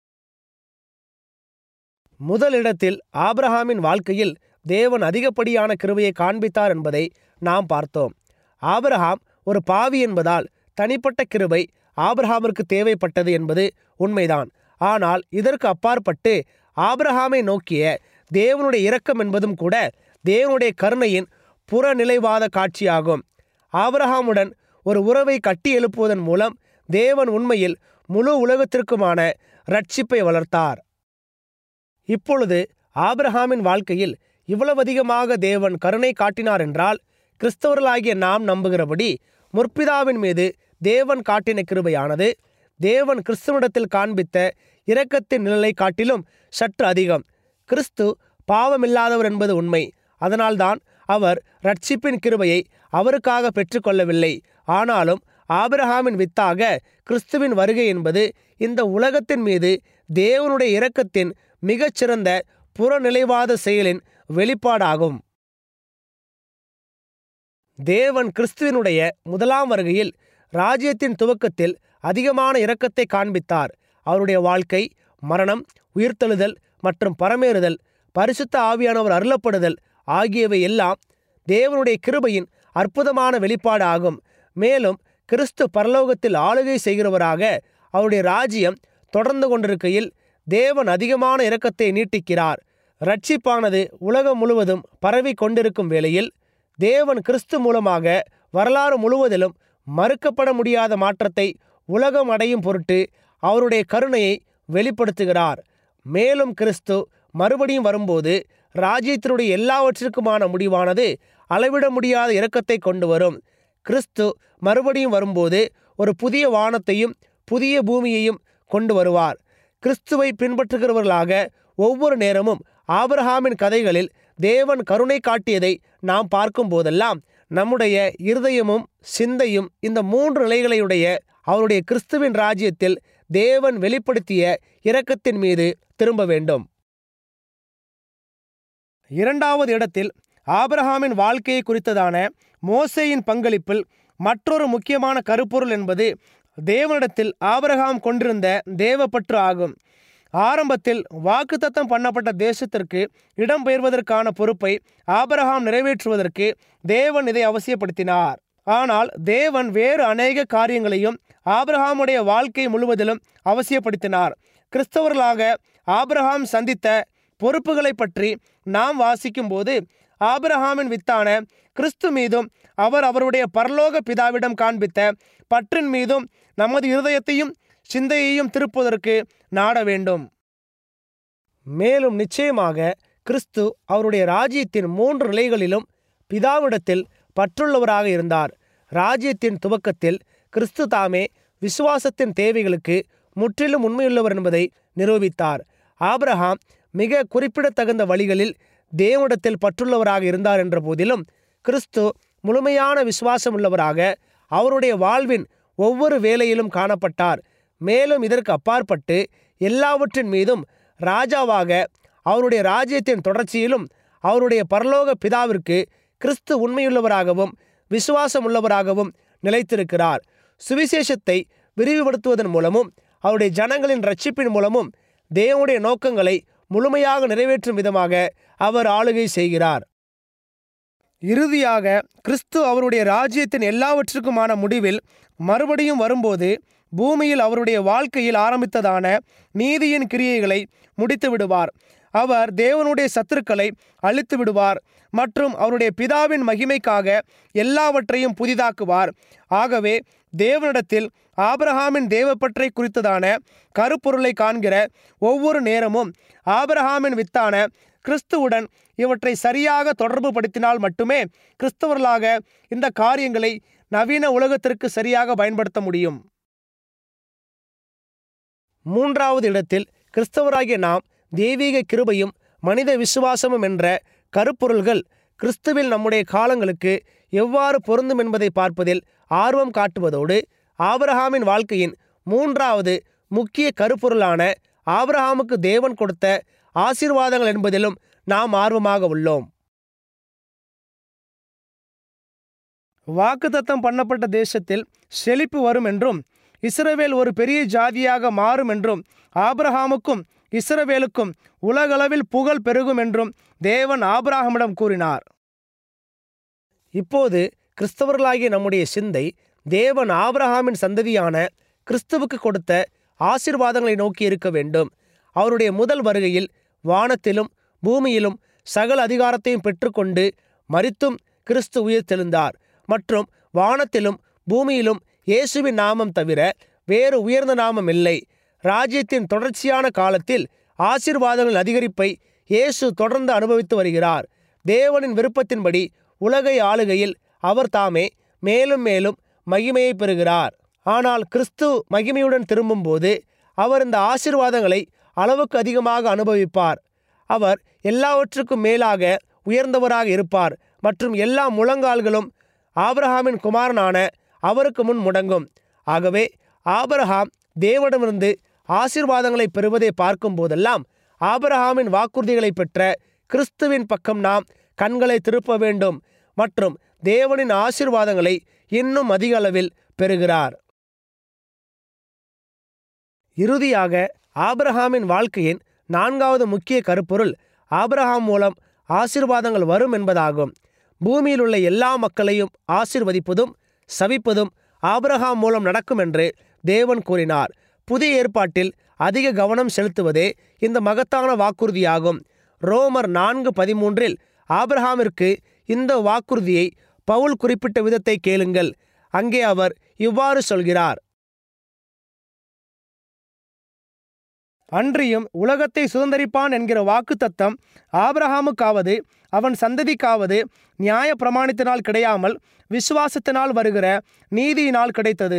முதலிடத்தில் ஆபிரஹாமின் வாழ்க்கையில் தேவன் அதிகப்படியான கிருபையை காண்பித்தார் என்பதை நாம் பார்த்தோம் ஆபிரஹாம் ஒரு பாவி என்பதால் தனிப்பட்ட கிருபை ஆபிரஹாமிற்கு தேவைப்பட்டது என்பது உண்மைதான் ஆனால் இதற்கு அப்பாற்பட்டு ஆபிரஹாமை நோக்கிய தேவனுடைய இரக்கம் என்பதும் கூட தேவனுடைய கருணையின் புறநிலைவாத காட்சியாகும் ஆபிரஹாமுடன் ஒரு உறவை கட்டி எழுப்புவதன் மூலம் தேவன் உண்மையில் முழு உலகத்திற்குமான ரட்சிப்பை வளர்த்தார் இப்பொழுது ஆபிரஹாமின் வாழ்க்கையில் இவ்வளவு அதிகமாக தேவன் கருணை காட்டினார் என்றால் கிறிஸ்தவர்களாகிய நாம் நம்புகிறபடி முற்பிதாவின் மீது தேவன் காட்டின கிருபையானது தேவன் கிறிஸ்துவனிடத்தில் காண்பித்த இரக்கத்தின் நிழலை காட்டிலும் சற்று அதிகம் கிறிஸ்து பாவமில்லாதவர் என்பது உண்மை அதனால்தான் அவர் ரட்சிப்பின் கிருபையை அவருக்காக பெற்றுக்கொள்ளவில்லை ஆனாலும் ஆபிரஹாமின் வித்தாக கிறிஸ்துவின் வருகை என்பது இந்த உலகத்தின் மீது தேவனுடைய இரக்கத்தின் மிகச்சிறந்த புறநிலைவாத செயலின் வெளிப்பாடாகும் தேவன் கிறிஸ்துவினுடைய முதலாம் வருகையில் ராஜ்யத்தின் துவக்கத்தில் அதிகமான இரக்கத்தை காண்பித்தார் அவருடைய வாழ்க்கை மரணம் உயிர்த்தெழுதல் மற்றும் பரமேறுதல் பரிசுத்த ஆவியானவர் அருளப்படுதல் ஆகியவை எல்லாம் தேவனுடைய கிருபையின் அற்புதமான வெளிப்பாடு ஆகும் மேலும் கிறிஸ்து பரலோகத்தில் ஆளுகை செய்கிறவராக அவருடைய ராஜ்யம் தொடர்ந்து கொண்டிருக்கையில் தேவன் அதிகமான இரக்கத்தை நீட்டிக்கிறார் ரட்சிப்பானது உலகம் முழுவதும் பரவி கொண்டிருக்கும் வேளையில் தேவன் கிறிஸ்து மூலமாக வரலாறு முழுவதிலும் மறுக்கப்பட முடியாத மாற்றத்தை உலகம் அடையும் பொருட்டு அவருடைய கருணையை வெளிப்படுத்துகிறார் மேலும் கிறிஸ்து மறுபடியும் வரும்போது ராஜ்யத்தினுடைய எல்லாவற்றிற்குமான முடிவானது அளவிட முடியாத இரக்கத்தை கொண்டு வரும் கிறிஸ்து மறுபடியும் வரும்போது ஒரு புதிய வானத்தையும் புதிய பூமியையும் கொண்டு வருவார் கிறிஸ்துவை பின்பற்றுகிறவர்களாக ஒவ்வொரு நேரமும் ஆபிரஹாமின் கதைகளில் தேவன் கருணை காட்டியதை நாம் பார்க்கும் போதெல்லாம் நம்முடைய இருதயமும் சிந்தையும் இந்த மூன்று நிலைகளையுடைய அவருடைய கிறிஸ்துவின் ராஜ்யத்தில் தேவன் வெளிப்படுத்திய இரக்கத்தின் மீது திரும்ப வேண்டும் இரண்டாவது இடத்தில் ஆபிரஹாமின் வாழ்க்கையை குறித்ததான மோசேயின் பங்களிப்பில் மற்றொரு முக்கியமான கருப்பொருள் என்பது தேவனிடத்தில் ஆபிரகாம் கொண்டிருந்த தேவப்பற்று ஆகும் ஆரம்பத்தில் வாக்குத்தத்தம் பண்ணப்பட்ட தேசத்திற்கு இடம்பெயர்வதற்கான பொறுப்பை ஆபிரகாம் நிறைவேற்றுவதற்கு தேவன் இதை அவசியப்படுத்தினார் ஆனால் தேவன் வேறு அநேக காரியங்களையும் ஆபிரகாமுடைய வாழ்க்கை முழுவதிலும் அவசியப்படுத்தினார் கிறிஸ்தவர்களாக ஆபிரகாம் சந்தித்த பொறுப்புகளை பற்றி நாம் வாசிக்கும்போது ஆபிரஹாமின் வித்தான கிறிஸ்து மீதும் அவர் அவருடைய பரலோக பிதாவிடம் காண்பித்த பற்றின் மீதும் நமது இருதயத்தையும் சிந்தையையும் திருப்புவதற்கு நாட வேண்டும் மேலும் நிச்சயமாக கிறிஸ்து அவருடைய ராஜ்யத்தின் மூன்று நிலைகளிலும் பிதாவிடத்தில் பற்றுள்ளவராக இருந்தார் ராஜ்யத்தின் துவக்கத்தில் கிறிஸ்து தாமே விசுவாசத்தின் தேவைகளுக்கு முற்றிலும் உண்மையுள்ளவர் என்பதை நிரூபித்தார் ஆபிரஹாம் மிக குறிப்பிடத்தகுந்த வழிகளில் தேவனிடத்தில் பற்றுள்ளவராக இருந்தார் என்ற போதிலும் கிறிஸ்து முழுமையான விசுவாசம் உள்ளவராக அவருடைய வாழ்வின் ஒவ்வொரு வேலையிலும் காணப்பட்டார் மேலும் இதற்கு அப்பாற்பட்டு எல்லாவற்றின் மீதும் ராஜாவாக அவருடைய ராஜ்யத்தின் தொடர்ச்சியிலும் அவருடைய பரலோக பிதாவிற்கு கிறிஸ்து உண்மையுள்ளவராகவும் விசுவாசம் உள்ளவராகவும் நிலைத்திருக்கிறார் சுவிசேஷத்தை விரிவுபடுத்துவதன் மூலமும் அவருடைய ஜனங்களின் ரட்சிப்பின் மூலமும் தேவனுடைய நோக்கங்களை முழுமையாக நிறைவேற்றும் விதமாக அவர் ஆளுகை செய்கிறார் இறுதியாக கிறிஸ்து அவருடைய ராஜ்யத்தின் எல்லாவற்றுக்குமான முடிவில் மறுபடியும் வரும்போது பூமியில் அவருடைய வாழ்க்கையில் ஆரம்பித்ததான நீதியின் கிரியைகளை முடித்து விடுவார் அவர் தேவனுடைய சத்துருக்களை அழித்து விடுவார் மற்றும் அவருடைய பிதாவின் மகிமைக்காக எல்லாவற்றையும் புதிதாக்குவார் ஆகவே தேவனிடத்தில் ஆபிரஹாமின் தேவப்பற்றை குறித்ததான கருப்பொருளை காண்கிற ஒவ்வொரு நேரமும் ஆபிரஹாமின் வித்தான கிறிஸ்துவுடன் இவற்றை சரியாக தொடர்பு படுத்தினால் மட்டுமே கிறிஸ்தவர்களாக இந்த காரியங்களை நவீன உலகத்திற்கு சரியாக பயன்படுத்த முடியும் மூன்றாவது இடத்தில் கிறிஸ்தவராகிய நாம் தெய்வீக கிருபையும் மனித விசுவாசமும் என்ற கருப்பொருள்கள் கிறிஸ்துவில் நம்முடைய காலங்களுக்கு எவ்வாறு பொருந்தும் என்பதை பார்ப்பதில் ஆர்வம் காட்டுவதோடு ஆபிரகாமின் வாழ்க்கையின் மூன்றாவது முக்கிய கருப்பொருளான ஆபிரகாமுக்கு தேவன் கொடுத்த ஆசீர்வாதங்கள் என்பதிலும் நாம் ஆர்வமாக உள்ளோம் வாக்குத்தத்தம் பண்ணப்பட்ட தேசத்தில் செழிப்பு வரும் என்றும் இஸ்ரவேல் ஒரு பெரிய ஜாதியாக மாறும் என்றும் ஆபிரகாமுக்கும் இஸ்ரவேலுக்கும் உலகளவில் புகழ் பெருகும் என்றும் தேவன் ஆபிரகாமிடம் கூறினார் இப்போது கிறிஸ்தவர்களாகிய நம்முடைய சிந்தை தேவன் ஆபிரகாமின் சந்ததியான கிறிஸ்துவுக்கு கொடுத்த ஆசீர்வாதங்களை நோக்கி இருக்க வேண்டும் அவருடைய முதல் வருகையில் வானத்திலும் பூமியிலும் சகல அதிகாரத்தையும் பெற்றுக்கொண்டு மரித்தும் கிறிஸ்து உயிர்த்தெழுந்தார் மற்றும் வானத்திலும் பூமியிலும் இயேசுவின் நாமம் தவிர வேறு உயர்ந்த நாமம் இல்லை ராஜ்யத்தின் தொடர்ச்சியான காலத்தில் ஆசீர்வாதங்களின் அதிகரிப்பை இயேசு தொடர்ந்து அனுபவித்து வருகிறார் தேவனின் விருப்பத்தின்படி உலகை ஆளுகையில் அவர் தாமே மேலும் மேலும் மகிமையை பெறுகிறார் ஆனால் கிறிஸ்து மகிமையுடன் திரும்பும்போது அவர் இந்த ஆசீர்வாதங்களை அளவுக்கு அதிகமாக அனுபவிப்பார் அவர் எல்லாவற்றுக்கும் மேலாக உயர்ந்தவராக இருப்பார் மற்றும் எல்லா முழங்கால்களும் ஆபிரஹாமின் குமாரனான அவருக்கு முன் முடங்கும் ஆகவே ஆபிரஹாம் தேவனிடமிருந்து ஆசீர்வாதங்களை பெறுவதை பார்க்கும் போதெல்லாம் ஆபிரஹாமின் வாக்குறுதிகளை பெற்ற கிறிஸ்துவின் பக்கம் நாம் கண்களை திருப்ப வேண்டும் மற்றும் தேவனின் ஆசீர்வாதங்களை இன்னும் அதிக அளவில் பெறுகிறார் இறுதியாக ஆபிரஹாமின் வாழ்க்கையின் நான்காவது முக்கிய கருப்பொருள் ஆபிரஹாம் மூலம் ஆசீர்வாதங்கள் வரும் என்பதாகும் பூமியில் உள்ள எல்லா மக்களையும் ஆசீர்வதிப்பதும் சவிப்பதும் ஆபிரகாம் மூலம் நடக்கும் என்று தேவன் கூறினார் புதிய ஏற்பாட்டில் அதிக கவனம் செலுத்துவதே இந்த மகத்தான வாக்குறுதியாகும் ரோமர் நான்கு பதிமூன்றில் ஆபிரஹாமிற்கு இந்த வாக்குறுதியை பவுல் குறிப்பிட்ட விதத்தை கேளுங்கள் அங்கே அவர் இவ்வாறு சொல்கிறார் அன்றியும் உலகத்தை சுதந்தரிப்பான் என்கிற வாக்குத்தத்தம் ஆபிரஹாமுக்காவது அவன் சந்ததிக்காவது நியாய பிரமாணத்தினால் கிடையாமல் விசுவாசத்தினால் வருகிற நீதியினால் கிடைத்தது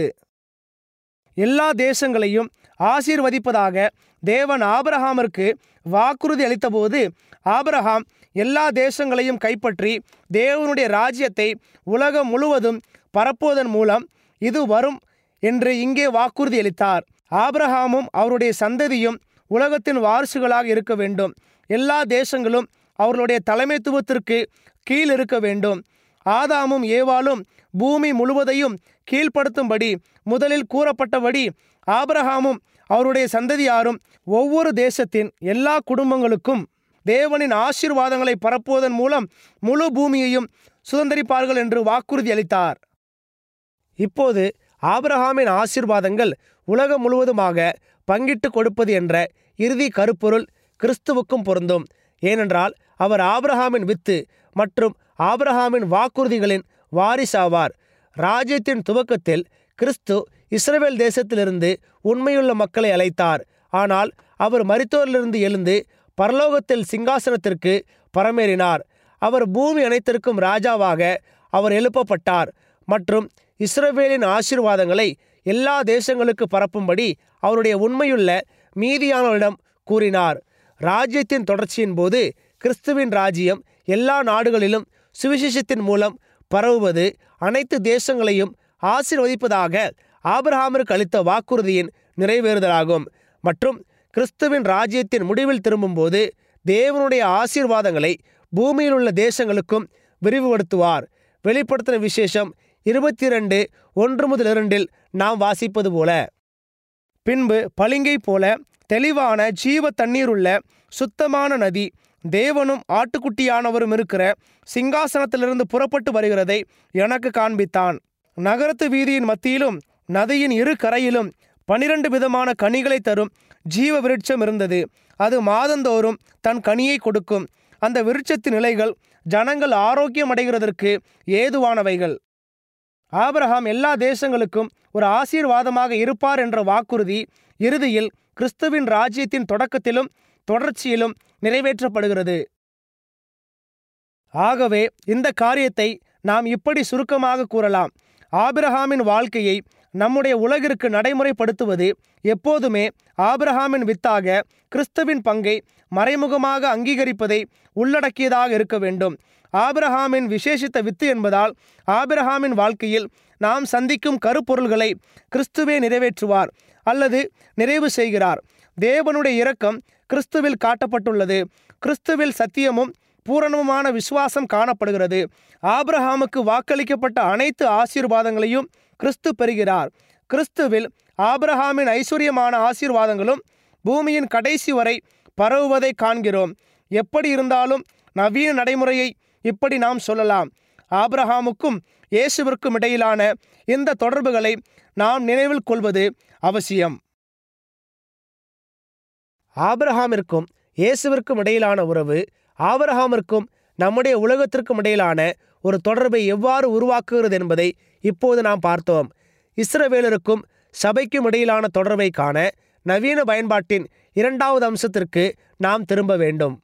எல்லா தேசங்களையும் ஆசீர்வதிப்பதாக தேவன் ஆபிரஹாமிற்கு வாக்குறுதி அளித்தபோது ஆபிரஹாம் எல்லா தேசங்களையும் கைப்பற்றி தேவனுடைய ராஜ்யத்தை உலகம் முழுவதும் பரப்புவதன் மூலம் இது வரும் என்று இங்கே வாக்குறுதி அளித்தார் ஆபிரஹாமும் அவருடைய சந்ததியும் உலகத்தின் வாரிசுகளாக இருக்க வேண்டும் எல்லா தேசங்களும் அவர்களுடைய தலைமைத்துவத்திற்கு கீழ் இருக்க வேண்டும் ஆதாமும் ஏவாளும் பூமி முழுவதையும் கீழ்ப்படுத்தும்படி முதலில் கூறப்பட்டபடி ஆபிரஹாமும் அவருடைய சந்ததியாரும் ஒவ்வொரு தேசத்தின் எல்லா குடும்பங்களுக்கும் தேவனின் ஆசீர்வாதங்களை பரப்புவதன் மூலம் முழு பூமியையும் சுதந்திரிப்பார்கள் என்று வாக்குறுதி அளித்தார் இப்போது ஆபிரஹாமின் ஆசீர்வாதங்கள் உலகம் முழுவதுமாக பங்கிட்டு கொடுப்பது என்ற இறுதி கருப்பொருள் கிறிஸ்துவுக்கும் பொருந்தும் ஏனென்றால் அவர் ஆபிரஹாமின் வித்து மற்றும் ஆபிரஹாமின் வாக்குறுதிகளின் வாரிசாவார் ராஜ்யத்தின் துவக்கத்தில் கிறிஸ்து இஸ்ரவேல் தேசத்திலிருந்து உண்மையுள்ள மக்களை அழைத்தார் ஆனால் அவர் மரித்தோரிலிருந்து எழுந்து பரலோகத்தில் சிங்காசனத்திற்கு பரமேறினார் அவர் பூமி அனைத்திற்கும் ராஜாவாக அவர் எழுப்பப்பட்டார் மற்றும் இஸ்ரவேலின் ஆசீர்வாதங்களை எல்லா தேசங்களுக்கு பரப்பும்படி அவருடைய உண்மையுள்ள மீதியானவரிடம் கூறினார் ராஜ்யத்தின் தொடர்ச்சியின் போது கிறிஸ்துவின் ராஜ்யம் எல்லா நாடுகளிலும் சுவிசேஷத்தின் மூலம் பரவுவது அனைத்து தேசங்களையும் ஆசீர்வதிப்பதாக ஆபிரஹாமிற்கு அளித்த வாக்குறுதியின் நிறைவேறுதலாகும் மற்றும் கிறிஸ்துவின் ராஜ்யத்தின் முடிவில் திரும்பும்போது தேவனுடைய ஆசீர்வாதங்களை பூமியில் உள்ள தேசங்களுக்கும் விரிவுபடுத்துவார் வெளிப்படுத்தின விசேஷம் இருபத்தி ரெண்டு ஒன்று முதல் இரண்டில் நாம் வாசிப்பது போல பின்பு பளிங்கை போல தெளிவான ஜீவ தண்ணீருள்ள சுத்தமான நதி தேவனும் ஆட்டுக்குட்டியானவரும் இருக்கிற சிங்காசனத்திலிருந்து புறப்பட்டு வருகிறதை எனக்கு காண்பித்தான் நகரத்து வீதியின் மத்தியிலும் நதியின் இரு கரையிலும் பனிரெண்டு விதமான கனிகளை தரும் ஜீவ விருட்சம் இருந்தது அது மாதந்தோறும் தன் கனியை கொடுக்கும் அந்த விருட்சத்தின் இலைகள் ஜனங்கள் ஆரோக்கியம் அடைகிறதற்கு ஏதுவானவைகள் ஆபிரகாம் எல்லா தேசங்களுக்கும் ஒரு ஆசீர்வாதமாக இருப்பார் என்ற வாக்குறுதி இறுதியில் கிறிஸ்துவின் ராஜ்யத்தின் தொடக்கத்திலும் தொடர்ச்சியிலும் நிறைவேற்றப்படுகிறது ஆகவே இந்த காரியத்தை நாம் இப்படி சுருக்கமாக கூறலாம் ஆபிரஹாமின் வாழ்க்கையை நம்முடைய உலகிற்கு நடைமுறைப்படுத்துவது எப்போதுமே ஆபிரஹாமின் வித்தாக கிறிஸ்துவின் பங்கை மறைமுகமாக அங்கீகரிப்பதை உள்ளடக்கியதாக இருக்க வேண்டும் ஆபிரஹாமின் விசேஷித்த வித்து என்பதால் ஆபிரஹாமின் வாழ்க்கையில் நாம் சந்திக்கும் கருப்பொருள்களை கிறிஸ்துவே நிறைவேற்றுவார் அல்லது நிறைவு செய்கிறார் தேவனுடைய இரக்கம் கிறிஸ்துவில் காட்டப்பட்டுள்ளது கிறிஸ்துவில் சத்தியமும் பூரணமுமான விசுவாசம் காணப்படுகிறது ஆபிரஹாமுக்கு வாக்களிக்கப்பட்ட அனைத்து ஆசீர்வாதங்களையும் கிறிஸ்து பெறுகிறார் கிறிஸ்துவில் ஆபிரஹாமின் ஐஸ்வர்யமான ஆசீர்வாதங்களும் பூமியின் கடைசி வரை பரவுவதை காண்கிறோம் எப்படி இருந்தாலும் நவீன நடைமுறையை இப்படி நாம் சொல்லலாம் ஆபிரஹாமுக்கும் இயேசுவிற்கும் இடையிலான இந்த தொடர்புகளை நாம் நினைவில் கொள்வது அவசியம் ஆபிரஹாமிற்கும் இயேசுவிற்கும் இடையிலான உறவு ஆபிரஹாமிற்கும் நம்முடைய உலகத்திற்கும் இடையிலான ஒரு தொடர்பை எவ்வாறு உருவாக்குகிறது என்பதை இப்போது நாம் பார்த்தோம் இஸ்ரவேலருக்கும் சபைக்கும் இடையிலான தொடர்பை காண நவீன பயன்பாட்டின் இரண்டாவது அம்சத்திற்கு நாம் திரும்ப வேண்டும்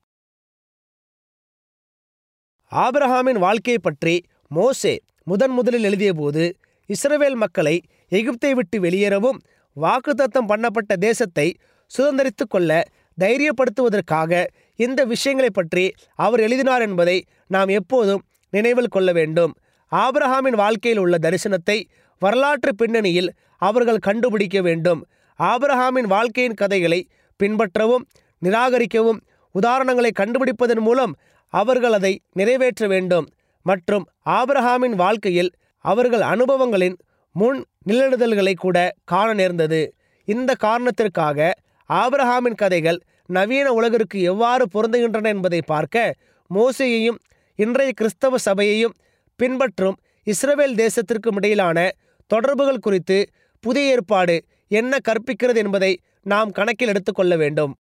ஆபிரஹாமின் வாழ்க்கையை பற்றி மோசே முதன் முதலில் எழுதியபோது இஸ்ரவேல் மக்களை எகிப்தை விட்டு வெளியேறவும் வாக்குத்தத்தம் பண்ணப்பட்ட தேசத்தை சுதந்திரித்து கொள்ள தைரியப்படுத்துவதற்காக இந்த விஷயங்களை பற்றி அவர் எழுதினார் என்பதை நாம் எப்போதும் நினைவில் கொள்ள வேண்டும் ஆபிரஹாமின் வாழ்க்கையில் உள்ள தரிசனத்தை வரலாற்று பின்னணியில் அவர்கள் கண்டுபிடிக்க வேண்டும் ஆபிரஹாமின் வாழ்க்கையின் கதைகளை பின்பற்றவும் நிராகரிக்கவும் உதாரணங்களை கண்டுபிடிப்பதன் மூலம் அவர்கள் அதை நிறைவேற்ற வேண்டும் மற்றும் ஆபிரஹாமின் வாழ்க்கையில் அவர்கள் அனுபவங்களின் முன் நிலநடுதல்களை கூட காண நேர்ந்தது இந்த காரணத்திற்காக ஆபிரஹாமின் கதைகள் நவீன உலகிற்கு எவ்வாறு பொருந்துகின்றன என்பதை பார்க்க மோசையையும் இன்றைய கிறிஸ்தவ சபையையும் பின்பற்றும் இஸ்ரவேல் தேசத்திற்கும் இடையிலான தொடர்புகள் குறித்து புதிய ஏற்பாடு என்ன கற்பிக்கிறது என்பதை நாம் கணக்கில் எடுத்துக்கொள்ள வேண்டும்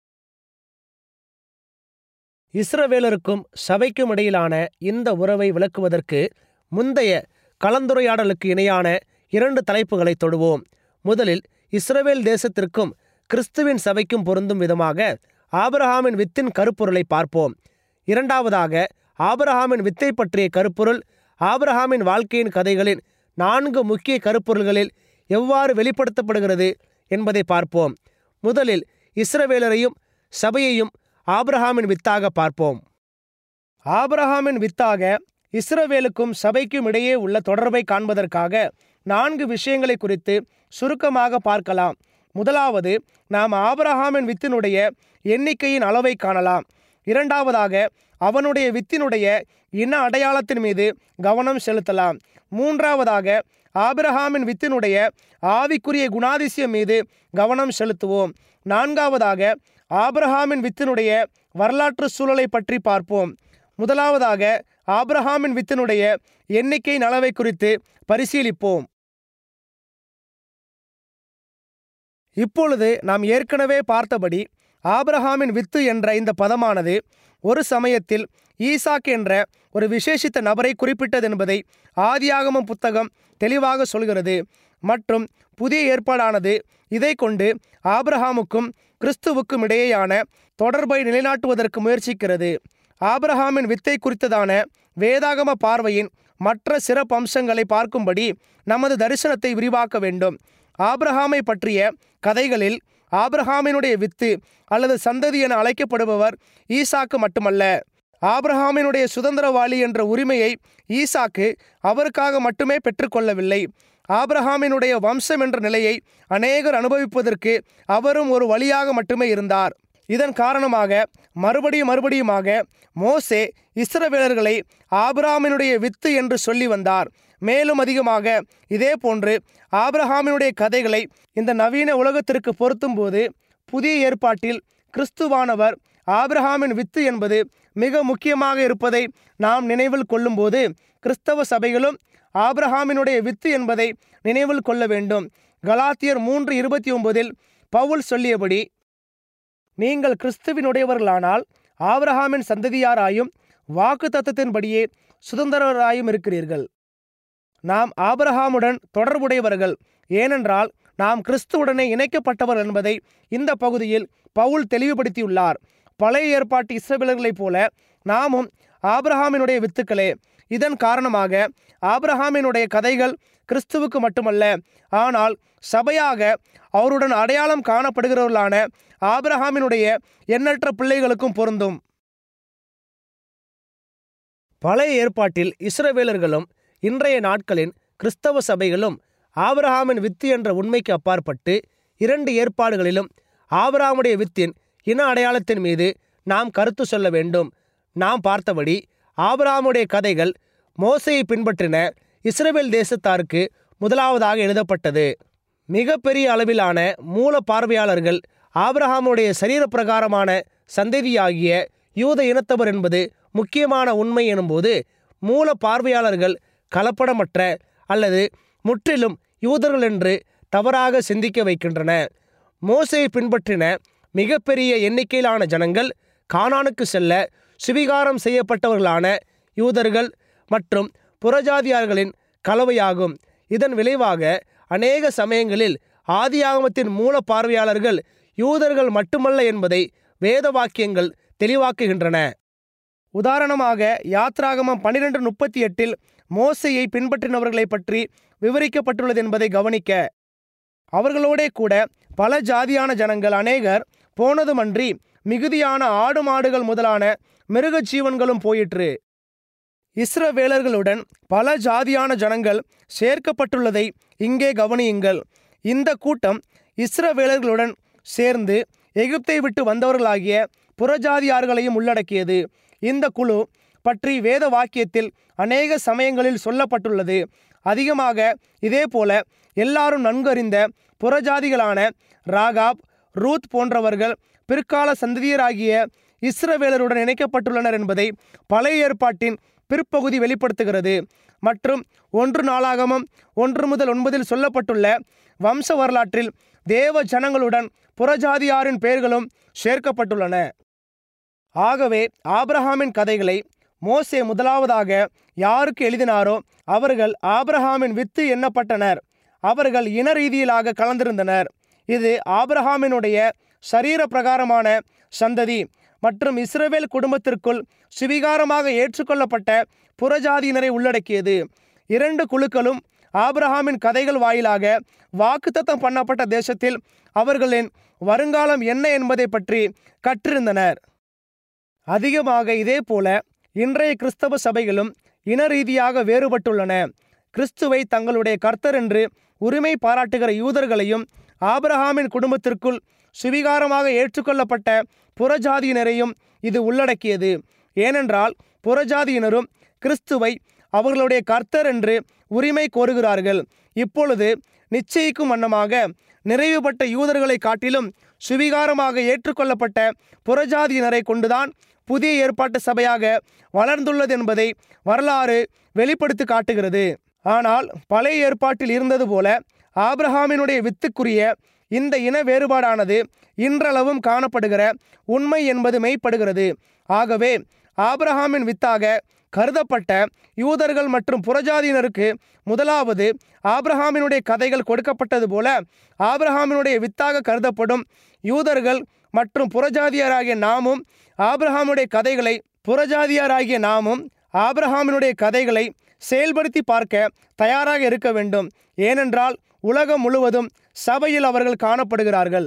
இஸ்ரவேலருக்கும் சபைக்கும் இடையிலான இந்த உறவை விளக்குவதற்கு முந்தைய கலந்துரையாடலுக்கு இணையான இரண்டு தலைப்புகளை தொடுவோம் முதலில் இஸ்ரவேல் தேசத்திற்கும் கிறிஸ்துவின் சபைக்கும் பொருந்தும் விதமாக ஆபிரஹாமின் வித்தின் கருப்பொருளை பார்ப்போம் இரண்டாவதாக ஆபிரஹாமின் வித்தை பற்றிய கருப்பொருள் ஆபிரஹாமின் வாழ்க்கையின் கதைகளின் நான்கு முக்கிய கருப்பொருள்களில் எவ்வாறு வெளிப்படுத்தப்படுகிறது என்பதை பார்ப்போம் முதலில் இஸ்ரவேலரையும் சபையையும் ஆபிரஹாமின் வித்தாக பார்ப்போம் ஆபிரஹாமின் வித்தாக இஸ்ரவேலுக்கும் சபைக்கும் இடையே உள்ள தொடர்பை காண்பதற்காக நான்கு விஷயங்களை குறித்து சுருக்கமாக பார்க்கலாம் முதலாவது நாம் ஆபிரஹாமின் வித்தினுடைய எண்ணிக்கையின் அளவை காணலாம் இரண்டாவதாக அவனுடைய வித்தினுடைய இன அடையாளத்தின் மீது கவனம் செலுத்தலாம் மூன்றாவதாக ஆபிரஹாமின் வித்தினுடைய ஆவிக்குரிய குணாதிசயம் மீது கவனம் செலுத்துவோம் நான்காவதாக ஆபிரஹாமின் வித்தினுடைய வரலாற்று சூழலை பற்றி பார்ப்போம் முதலாவதாக ஆபிரஹாமின் வித்தினுடைய எண்ணிக்கை அளவை குறித்து பரிசீலிப்போம் இப்பொழுது நாம் ஏற்கனவே பார்த்தபடி ஆபிரஹாமின் வித்து என்ற இந்த பதமானது ஒரு சமயத்தில் ஈசாக் என்ற ஒரு விசேஷித்த நபரை குறிப்பிட்டது என்பதை ஆதியாகமம் புத்தகம் தெளிவாக சொல்கிறது மற்றும் புதிய ஏற்பாடானது இதை கொண்டு ஆபிரஹாமுக்கும் கிறிஸ்துவுக்கும் இடையேயான தொடர்பை நிலைநாட்டுவதற்கு முயற்சிக்கிறது ஆபிரஹாமின் வித்தை குறித்ததான வேதாகம பார்வையின் மற்ற சிறப்பு அம்சங்களை பார்க்கும்படி நமது தரிசனத்தை விரிவாக்க வேண்டும் ஆபிரஹாமை பற்றிய கதைகளில் ஆபிரஹாமினுடைய வித்து அல்லது சந்ததி என அழைக்கப்படுபவர் ஈசாக்கு மட்டுமல்ல ஆபிரஹாமினுடைய சுதந்திரவாளி என்ற உரிமையை ஈசாக்கு அவருக்காக மட்டுமே பெற்றுக்கொள்ளவில்லை ஆபிரஹாமினுடைய வம்சம் என்ற நிலையை அநேகர் அனுபவிப்பதற்கு அவரும் ஒரு வழியாக மட்டுமே இருந்தார் இதன் காரணமாக மறுபடியும் மறுபடியுமாக மோசே இஸ்ரவேலர்களை ஆபிரஹாமினுடைய வித்து என்று சொல்லி வந்தார் மேலும் அதிகமாக இதே போன்று ஆபிரஹாமினுடைய கதைகளை இந்த நவீன உலகத்திற்கு பொருத்தும்போது புதிய ஏற்பாட்டில் கிறிஸ்துவானவர் ஆபிரஹாமின் வித்து என்பது மிக முக்கியமாக இருப்பதை நாம் நினைவில் கொள்ளும்போது கிறிஸ்தவ சபைகளும் ஆபிரஹாமினுடைய வித்து என்பதை நினைவில் கொள்ள வேண்டும் கலாத்தியர் மூன்று இருபத்தி ஒன்பதில் பவுல் சொல்லியபடி நீங்கள் கிறிஸ்துவினுடையவர்களானால் ஆபிரஹாமின் சந்ததியாராயும் வாக்கு தத்தத்தின்படியே சுதந்திரராயும் இருக்கிறீர்கள் நாம் ஆபிரஹாமுடன் தொடர்புடையவர்கள் ஏனென்றால் நாம் கிறிஸ்துவுடனே இணைக்கப்பட்டவர் என்பதை இந்த பகுதியில் பவுல் தெளிவுபடுத்தியுள்ளார் பழைய ஏற்பாட்டு இஸ்ரவேலர்களைப் போல நாமும் ஆபிரஹாமினுடைய வித்துக்களே இதன் காரணமாக ஆபிரஹாமினுடைய கதைகள் கிறிஸ்துவுக்கு மட்டுமல்ல ஆனால் சபையாக அவருடன் அடையாளம் காணப்படுகிறவர்களான ஆபிரஹாமினுடைய எண்ணற்ற பிள்ளைகளுக்கும் பொருந்தும் பழைய ஏற்பாட்டில் இஸ்ரவேலர்களும் இன்றைய நாட்களின் கிறிஸ்தவ சபைகளும் ஆபிரகாமின் வித்து என்ற உண்மைக்கு அப்பாற்பட்டு இரண்டு ஏற்பாடுகளிலும் ஆபிரகாமுடைய வித்தின் இன அடையாளத்தின் மீது நாம் கருத்து சொல்ல வேண்டும் நாம் பார்த்தபடி ஆபிரகாமுடைய கதைகள் மோசையை பின்பற்றின இஸ்ரவேல் தேசத்தாருக்கு முதலாவதாக எழுதப்பட்டது மிகப்பெரிய அளவிலான மூல பார்வையாளர்கள் ஆபிரகாமுடைய சரீரப்பிரகாரமான சந்ததியாகிய யூத இனத்தவர் என்பது முக்கியமான உண்மை எனும்போது மூல பார்வையாளர்கள் கலப்படமற்ற அல்லது முற்றிலும் யூதர்கள் என்று தவறாக சிந்திக்க வைக்கின்றன மோசையை பின்பற்றின மிகப்பெரிய எண்ணிக்கையிலான ஜனங்கள் கானானுக்கு செல்ல சுவிகாரம் செய்யப்பட்டவர்களான யூதர்கள் மற்றும் புறஜாதியார்களின் கலவையாகும் இதன் விளைவாக அநேக சமயங்களில் ஆதியாகமத்தின் மூல பார்வையாளர்கள் யூதர்கள் மட்டுமல்ல என்பதை வேத வாக்கியங்கள் தெளிவாக்குகின்றன உதாரணமாக யாத்ராகமம் பன்னிரெண்டு முப்பத்தி எட்டில் மோசையை பின்பற்றினவர்களை பற்றி விவரிக்கப்பட்டுள்ளது என்பதை கவனிக்க அவர்களோடே கூட பல ஜாதியான ஜனங்கள் அநேகர் போனதுமன்றி மிகுதியான ஆடு மாடுகள் முதலான மிருக ஜீவன்களும் போயிற்று இஸ்ரவேலர்களுடன் பல ஜாதியான ஜனங்கள் சேர்க்கப்பட்டுள்ளதை இங்கே கவனியுங்கள் இந்த கூட்டம் இஸ்ரவேலர்களுடன் சேர்ந்து எகிப்தை விட்டு வந்தவர்களாகிய புறஜாதியார்களையும் உள்ளடக்கியது இந்த குழு பற்றி வேத வாக்கியத்தில் அநேக சமயங்களில் சொல்லப்பட்டுள்ளது அதிகமாக இதேபோல எல்லாரும் நன்கறிந்த புறஜாதிகளான ராகாப் ரூத் போன்றவர்கள் பிற்கால சந்ததியராகிய இஸ்ரவேலருடன் இணைக்கப்பட்டுள்ளனர் என்பதை பழைய ஏற்பாட்டின் பிற்பகுதி வெளிப்படுத்துகிறது மற்றும் ஒன்று நாளாகமம் ஒன்று முதல் ஒன்பதில் சொல்லப்பட்டுள்ள வம்ச வரலாற்றில் தேவ ஜனங்களுடன் புறஜாதியாரின் பெயர்களும் சேர்க்கப்பட்டுள்ளன ஆகவே ஆபிரஹாமின் கதைகளை மோசே முதலாவதாக யாருக்கு எழுதினாரோ அவர்கள் ஆபிரஹாமின் வித்து எண்ணப்பட்டனர் அவர்கள் இன ரீதியிலாக கலந்திருந்தனர் இது ஆபிரஹாமினுடைய சரீர பிரகாரமான சந்ததி மற்றும் இஸ்ரவேல் குடும்பத்திற்குள் சுவிகாரமாக ஏற்றுக்கொள்ளப்பட்ட புறஜாதியினரை உள்ளடக்கியது இரண்டு குழுக்களும் ஆபிரஹாமின் கதைகள் வாயிலாக வாக்குத்தத்தம் பண்ணப்பட்ட தேசத்தில் அவர்களின் வருங்காலம் என்ன என்பதை பற்றி கற்றிருந்தனர் அதிகமாக இதேபோல இன்றைய கிறிஸ்தவ சபைகளும் இன ரீதியாக வேறுபட்டுள்ளன கிறிஸ்துவை தங்களுடைய கர்த்தர் என்று உரிமை பாராட்டுகிற யூதர்களையும் ஆபிரஹாமின் குடும்பத்திற்குள் சுவிகாரமாக ஏற்றுக்கொள்ளப்பட்ட புறஜாதியினரையும் இது உள்ளடக்கியது ஏனென்றால் புறஜாதியினரும் கிறிஸ்துவை அவர்களுடைய கர்த்தர் என்று உரிமை கோருகிறார்கள் இப்பொழுது நிச்சயிக்கும் வண்ணமாக நிறைவுபட்ட யூதர்களை காட்டிலும் சுவிகாரமாக ஏற்றுக்கொள்ளப்பட்ட புறஜாதியினரை கொண்டுதான் புதிய ஏற்பாட்டு சபையாக வளர்ந்துள்ளது என்பதை வரலாறு வெளிப்படுத்தி காட்டுகிறது ஆனால் பழைய ஏற்பாட்டில் இருந்தது போல ஆபிரஹாமினுடைய வித்துக்குரிய இந்த இன வேறுபாடானது இன்றளவும் காணப்படுகிற உண்மை என்பது மெய்ப்படுகிறது ஆகவே ஆபிரஹாமின் வித்தாக கருதப்பட்ட யூதர்கள் மற்றும் புறஜாதியினருக்கு முதலாவது ஆபிரஹாமினுடைய கதைகள் கொடுக்கப்பட்டது போல ஆபிரஹாமினுடைய வித்தாக கருதப்படும் யூதர்கள் மற்றும் புறஜாதியராகிய நாமும் ஆபிரஹாமுடைய கதைகளை புறஜாதியாராகிய நாமும் ஆபிரஹாமினுடைய கதைகளை செயல்படுத்தி பார்க்க தயாராக இருக்க வேண்டும் ஏனென்றால் உலகம் முழுவதும் சபையில் அவர்கள் காணப்படுகிறார்கள்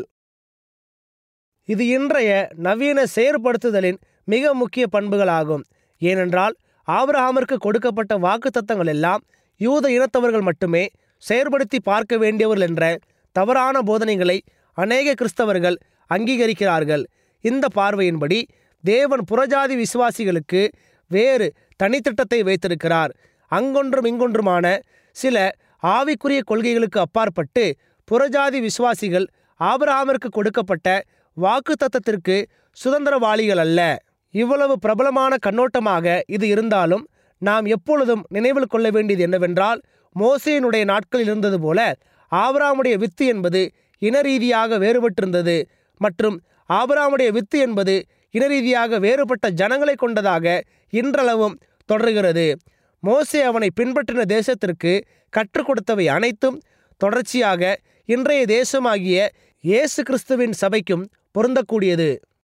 இது இன்றைய நவீன செயற்படுத்துதலின் மிக முக்கிய பண்புகளாகும் ஏனென்றால் ஆபிரஹாமிற்கு கொடுக்கப்பட்ட வாக்குத்தத்தங்கள் எல்லாம் யூத இனத்தவர்கள் மட்டுமே செயற்படுத்தி பார்க்க வேண்டியவர்கள் என்ற தவறான போதனைகளை அநேக கிறிஸ்தவர்கள் அங்கீகரிக்கிறார்கள் இந்த பார்வையின்படி தேவன் புறஜாதி விசுவாசிகளுக்கு வேறு தனித்திட்டத்தை வைத்திருக்கிறார் அங்கொன்றும் இங்கொன்றுமான சில ஆவிக்குரிய கொள்கைகளுக்கு அப்பாற்பட்டு புறஜாதி விசுவாசிகள் ஆபிரஹாமிற்கு கொடுக்கப்பட்ட வாக்கு தத்தத்திற்கு சுதந்திரவாளிகள் அல்ல இவ்வளவு பிரபலமான கண்ணோட்டமாக இது இருந்தாலும் நாம் எப்பொழுதும் நினைவில் கொள்ள வேண்டியது என்னவென்றால் மோசேயினுடைய நாட்களில் இருந்தது போல ஆபிரகாமுடைய வித்து என்பது இன ரீதியாக வேறுபட்டிருந்தது மற்றும் ஆபிரகாமுடைய வித்து என்பது இன ரீதியாக வேறுபட்ட ஜனங்களை கொண்டதாக இன்றளவும் தொடர்கிறது மோசே அவனை பின்பற்றின தேசத்திற்கு கற்றுக் கொடுத்தவை அனைத்தும் தொடர்ச்சியாக இன்றைய தேசமாகிய இயேசு கிறிஸ்துவின் சபைக்கும் பொருந்தக்கூடியது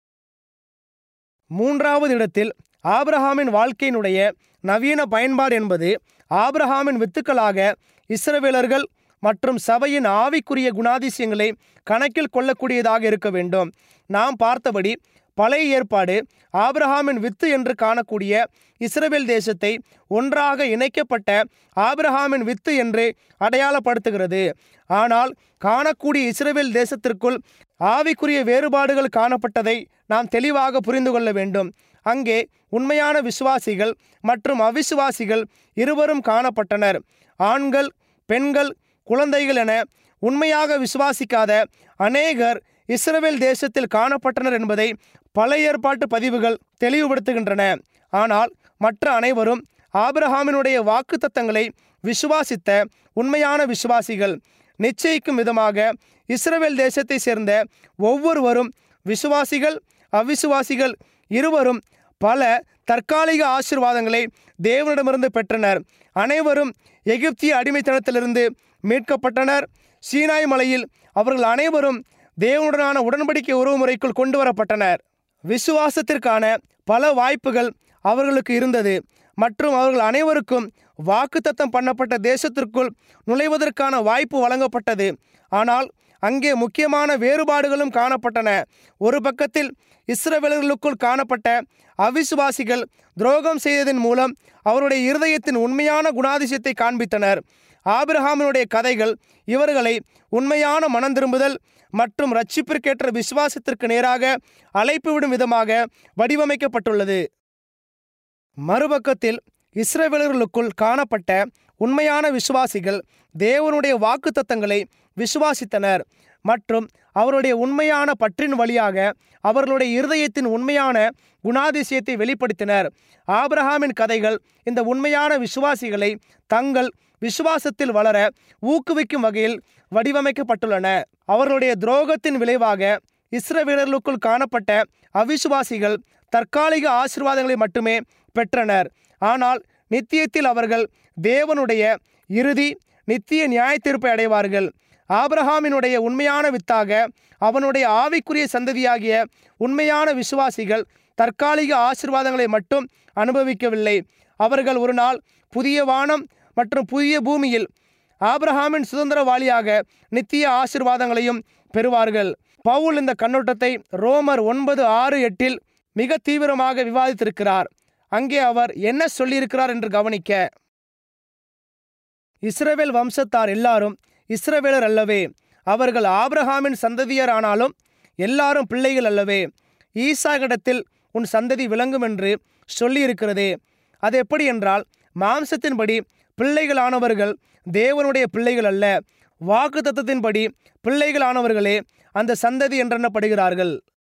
மூன்றாவது இடத்தில் ஆபிரஹாமின் வாழ்க்கையினுடைய நவீன பயன்பாடு என்பது ஆபிரஹாமின் வித்துக்களாக இஸ்ரவேலர்கள் மற்றும் சபையின் ஆவிக்குரிய குணாதிசயங்களை கணக்கில் கொள்ளக்கூடியதாக இருக்க வேண்டும் நாம் பார்த்தபடி பழைய ஏற்பாடு ஆபிரஹாமின் வித்து என்று காணக்கூடிய இஸ்ரவேல் தேசத்தை ஒன்றாக இணைக்கப்பட்ட ஆபிரஹாமின் வித்து என்று அடையாளப்படுத்துகிறது ஆனால் காணக்கூடிய இஸ்ரவேல் தேசத்திற்குள் ஆவிக்குரிய வேறுபாடுகள் காணப்பட்டதை நாம் தெளிவாக புரிந்து கொள்ள வேண்டும் அங்கே உண்மையான விசுவாசிகள் மற்றும் அவிசுவாசிகள் இருவரும் காணப்பட்டனர் ஆண்கள் பெண்கள் குழந்தைகள் என உண்மையாக விசுவாசிக்காத அநேகர் இஸ்ரவேல் தேசத்தில் காணப்பட்டனர் என்பதை பழைய ஏற்பாட்டு பதிவுகள் தெளிவுபடுத்துகின்றன ஆனால் மற்ற அனைவரும் ஆபிரஹாமினுடைய வாக்குத்தத்தங்களை விசுவாசித்த உண்மையான விசுவாசிகள் நிச்சயிக்கும் விதமாக இஸ்ரவேல் தேசத்தை சேர்ந்த ஒவ்வொருவரும் விசுவாசிகள் அவிசுவாசிகள் இருவரும் பல தற்காலிக ஆசிர்வாதங்களை தேவனிடமிருந்து பெற்றனர் அனைவரும் எகிப்திய அடிமைத்தனத்திலிருந்து மீட்கப்பட்டனர் சீனாய் மலையில் அவர்கள் அனைவரும் தேவனுடனான உடன்படிக்கை உறவுமுறைக்குள் கொண்டு வரப்பட்டனர் விசுவாசத்திற்கான பல வாய்ப்புகள் அவர்களுக்கு இருந்தது மற்றும் அவர்கள் அனைவருக்கும் வாக்குத்தத்தம் பண்ணப்பட்ட தேசத்திற்குள் நுழைவதற்கான வாய்ப்பு வழங்கப்பட்டது ஆனால் அங்கே முக்கியமான வேறுபாடுகளும் காணப்பட்டன ஒரு பக்கத்தில் இஸ்ரவேலர்களுக்குள் காணப்பட்ட அவிசுவாசிகள் துரோகம் செய்ததன் மூலம் அவருடைய இருதயத்தின் உண்மையான குணாதிசயத்தை காண்பித்தனர் ஆபிரஹாமினுடைய கதைகள் இவர்களை உண்மையான மனம் திரும்புதல் மற்றும் ரட்சிப்பிற்கேற்ற விசுவாசத்திற்கு நேராக அழைப்பு விடும் விதமாக வடிவமைக்கப்பட்டுள்ளது மறுபக்கத்தில் இஸ்ரவேலர்களுக்குள் காணப்பட்ட உண்மையான விசுவாசிகள் தேவனுடைய வாக்குத்தத்தங்களை விசுவாசித்தனர் மற்றும் அவருடைய உண்மையான பற்றின் வழியாக அவர்களுடைய இருதயத்தின் உண்மையான குணாதிசயத்தை வெளிப்படுத்தினர் ஆபிரஹாமின் கதைகள் இந்த உண்மையான விசுவாசிகளை தங்கள் விசுவாசத்தில் வளர ஊக்குவிக்கும் வகையில் வடிவமைக்கப்பட்டுள்ளன அவர்களுடைய துரோகத்தின் விளைவாக இஸ்ரவேலர்களுக்குள் காணப்பட்ட அவிசுவாசிகள் தற்காலிக ஆசீர்வாதங்களை மட்டுமே பெற்றனர் ஆனால் நித்தியத்தில் அவர்கள் தேவனுடைய இறுதி நித்திய நியாயத்தீர்ப்பை அடைவார்கள் ஆபிரஹாமினுடைய உண்மையான வித்தாக அவனுடைய ஆவிக்குரிய சந்ததியாகிய உண்மையான விசுவாசிகள் தற்காலிக ஆசிர்வாதங்களை மட்டும் அனுபவிக்கவில்லை அவர்கள் ஒரு நாள் புதிய வானம் மற்றும் புதிய பூமியில் ஆபிரஹாமின் சுதந்திரவாளியாக நித்திய ஆசிர்வாதங்களையும் பெறுவார்கள் பவுல் இந்த கண்ணோட்டத்தை ரோமர் ஒன்பது ஆறு எட்டில் மிக தீவிரமாக விவாதித்திருக்கிறார் அங்கே அவர் என்ன சொல்லியிருக்கிறார் என்று கவனிக்க இஸ்ரவேல் வம்சத்தார் எல்லாரும் இஸ்ரவேலர் அல்லவே அவர்கள் ஆபிரஹாமின் சந்ததியரானாலும் எல்லாரும் பிள்ளைகள் அல்லவே ஈசாகிடத்தில் உன் சந்ததி விளங்கும் என்று சொல்லியிருக்கிறதே அது எப்படி என்றால் மாம்சத்தின்படி பிள்ளைகளானவர்கள் தேவனுடைய பிள்ளைகள் அல்ல வாக்கு தத்தத்தின்படி பிள்ளைகளானவர்களே அந்த சந்ததி என்றெண்ணப்படுகிறார்கள்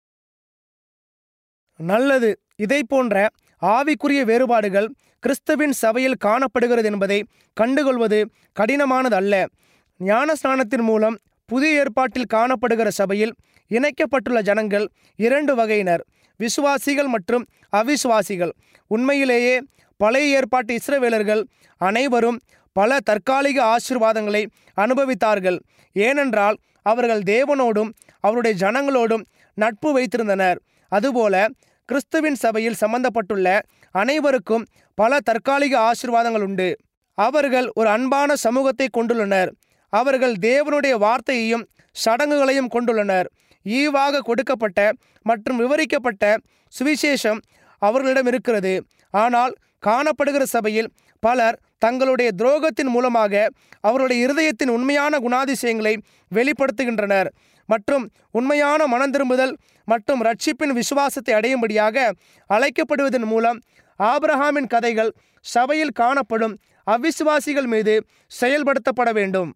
நல்லது இதை போன்ற ஆவிக்குரிய வேறுபாடுகள் கிறிஸ்துவின் சபையில் காணப்படுகிறது என்பதை கண்டுகொள்வது கடினமானது அல்ல ஞானஸ்நானத்தின் மூலம் புதிய ஏற்பாட்டில் காணப்படுகிற சபையில் இணைக்கப்பட்டுள்ள ஜனங்கள் இரண்டு வகையினர் விசுவாசிகள் மற்றும் அவிசுவாசிகள் உண்மையிலேயே பழைய ஏற்பாட்டு இஸ்ரவேலர்கள் அனைவரும் பல தற்காலிக ஆசீர்வாதங்களை அனுபவித்தார்கள் ஏனென்றால் அவர்கள் தேவனோடும் அவருடைய ஜனங்களோடும் நட்பு வைத்திருந்தனர் அதுபோல கிறிஸ்துவின் சபையில் சம்பந்தப்பட்டுள்ள அனைவருக்கும் பல தற்காலிக ஆசீர்வாதங்கள் உண்டு அவர்கள் ஒரு அன்பான சமூகத்தை கொண்டுள்ளனர் அவர்கள் தேவனுடைய வார்த்தையையும் சடங்குகளையும் கொண்டுள்ளனர் ஈவாக கொடுக்கப்பட்ட மற்றும் விவரிக்கப்பட்ட சுவிசேஷம் அவர்களிடம் இருக்கிறது ஆனால் காணப்படுகிற சபையில் பலர் தங்களுடைய துரோகத்தின் மூலமாக அவருடைய இருதயத்தின் உண்மையான குணாதிசயங்களை வெளிப்படுத்துகின்றனர் மற்றும் உண்மையான மனம் திரும்புதல் மற்றும் ரட்சிப்பின் விசுவாசத்தை அடையும்படியாக அழைக்கப்படுவதன் மூலம் ஆபிரஹாமின் கதைகள் சபையில் காணப்படும் அவிசுவாசிகள் மீது செயல்படுத்தப்பட வேண்டும்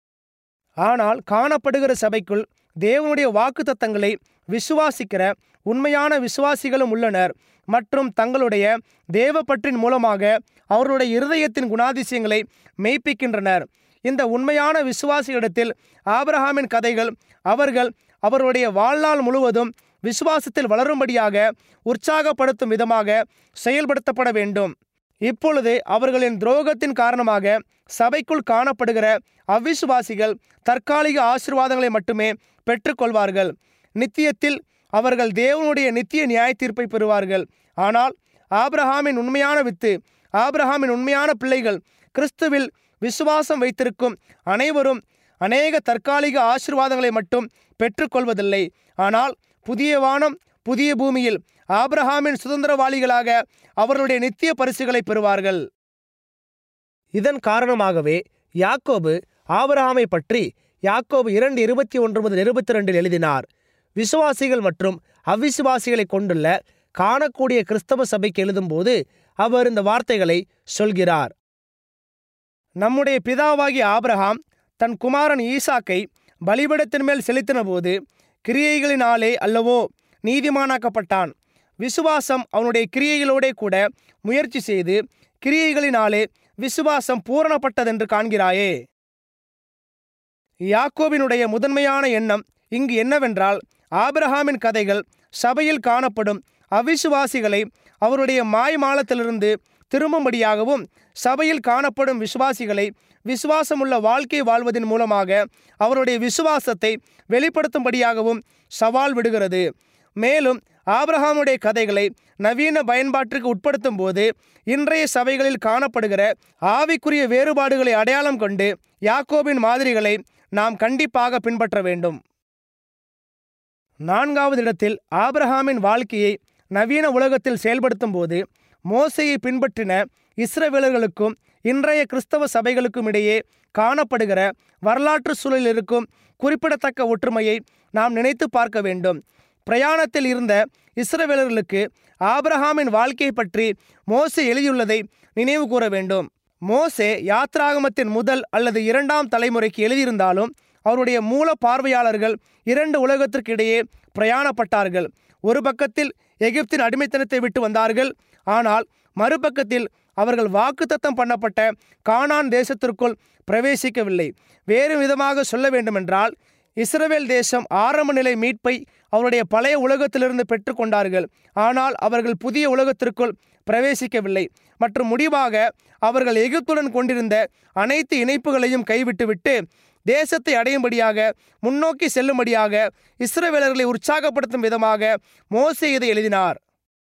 ஆனால் காணப்படுகிற சபைக்குள் தேவனுடைய வாக்குத்தத்தங்களை விசுவாசிக்கிற உண்மையான விசுவாசிகளும் உள்ளனர் மற்றும் தங்களுடைய தேவப்பற்றின் மூலமாக அவர்களுடைய இருதயத்தின் குணாதிசயங்களை மெய்ப்பிக்கின்றனர் இந்த உண்மையான விசுவாசிகளிடத்தில் ஆபிரஹாமின் கதைகள் அவர்கள் அவருடைய வாழ்நாள் முழுவதும் விசுவாசத்தில் வளரும்படியாக உற்சாகப்படுத்தும் விதமாக செயல்படுத்தப்பட வேண்டும் இப்பொழுது அவர்களின் துரோகத்தின் காரணமாக சபைக்குள் காணப்படுகிற அவ்விசுவாசிகள் தற்காலிக ஆசீர்வாதங்களை மட்டுமே பெற்றுக்கொள்வார்கள் நித்தியத்தில் அவர்கள் தேவனுடைய நித்திய நியாய தீர்ப்பை பெறுவார்கள் ஆனால் ஆபிரஹாமின் உண்மையான வித்து ஆபிரஹாமின் உண்மையான பிள்ளைகள் கிறிஸ்துவில் விசுவாசம் வைத்திருக்கும் அனைவரும் அநேக தற்காலிக ஆசீர்வாதங்களை மட்டும் பெற்றுக்கொள்வதில்லை ஆனால் புதிய வானம் புதிய பூமியில் ஆபிரஹாமின் சுதந்திரவாளிகளாக அவர்களுடைய நித்திய பரிசுகளை பெறுவார்கள் இதன் காரணமாகவே யாக்கோபு ஆபிரஹாமை பற்றி யாக்கோபு இரண்டு இருபத்தி ஒன்று முதல் இருபத்தி ரெண்டில் எழுதினார் விசுவாசிகள் மற்றும் அவ்விசுவாசிகளை கொண்டுள்ள காணக்கூடிய கிறிஸ்தவ சபைக்கு எழுதும்போது அவர் இந்த வார்த்தைகளை சொல்கிறார் நம்முடைய பிதாவாகிய ஆபிரகாம் தன் குமாரன் ஈசாக்கை பலிபீடத்தின் மேல் செலுத்தின போது கிரியைகளினாலே அல்லவோ நீதிமானாக்கப்பட்டான் விசுவாசம் அவனுடைய கிரியைகளோடே கூட முயற்சி செய்து கிரியைகளினாலே விசுவாசம் பூரணப்பட்டதென்று காண்கிறாயே யாக்கோபினுடைய முதன்மையான எண்ணம் இங்கு என்னவென்றால் ஆபிரஹாமின் கதைகள் சபையில் காணப்படும் அவிசுவாசிகளை அவருடைய மாய்மாலத்திலிருந்து திரும்பும்படியாகவும் சபையில் காணப்படும் விசுவாசிகளை விசுவாசமுள்ள வாழ்க்கை வாழ்வதன் மூலமாக அவருடைய விசுவாசத்தை வெளிப்படுத்தும்படியாகவும் சவால் விடுகிறது மேலும் ஆபிரஹாமுடைய கதைகளை நவீன பயன்பாட்டிற்கு உட்படுத்தும் போது இன்றைய சபைகளில் காணப்படுகிற ஆவிக்குரிய வேறுபாடுகளை அடையாளம் கொண்டு யாக்கோபின் மாதிரிகளை நாம் கண்டிப்பாக பின்பற்ற வேண்டும் நான்காவது இடத்தில் ஆபிரஹாமின் வாழ்க்கையை நவீன உலகத்தில் செயல்படுத்தும் போது மோசையை பின்பற்றின இஸ்ரவேலர்களுக்கும் இன்றைய கிறிஸ்தவ சபைகளுக்கும் இடையே காணப்படுகிற வரலாற்று சூழலில் இருக்கும் குறிப்பிடத்தக்க ஒற்றுமையை நாம் நினைத்து பார்க்க வேண்டும் பிரயாணத்தில் இருந்த இஸ்ரவேலர்களுக்கு ஆபிரஹாமின் வாழ்க்கையை பற்றி மோசே எழுதியுள்ளதை நினைவு கூற வேண்டும் மோசே யாத்ராகமத்தின் முதல் அல்லது இரண்டாம் தலைமுறைக்கு எழுதியிருந்தாலும் அவருடைய மூல பார்வையாளர்கள் இரண்டு உலகத்திற்கு இடையே பிரயாணப்பட்டார்கள் ஒரு பக்கத்தில் எகிப்தின் அடிமைத்தனத்தை விட்டு வந்தார்கள் ஆனால் மறுபக்கத்தில் அவர்கள் வாக்குத்தத்தம் பண்ணப்பட்ட கானான் தேசத்திற்குள் பிரவேசிக்கவில்லை வேறு விதமாக சொல்ல வேண்டுமென்றால் இஸ்ரவேல் தேசம் ஆரம்ப நிலை மீட்பை அவருடைய பழைய உலகத்திலிருந்து பெற்றுக்கொண்டார்கள் ஆனால் அவர்கள் புதிய உலகத்திற்குள் பிரவேசிக்கவில்லை மற்றும் முடிவாக அவர்கள் எகிப்துடன் கொண்டிருந்த அனைத்து இணைப்புகளையும் கைவிட்டுவிட்டு தேசத்தை அடையும்படியாக முன்னோக்கி செல்லும்படியாக இஸ்ரவேலர்களை உற்சாகப்படுத்தும் விதமாக மோசே இதை எழுதினார்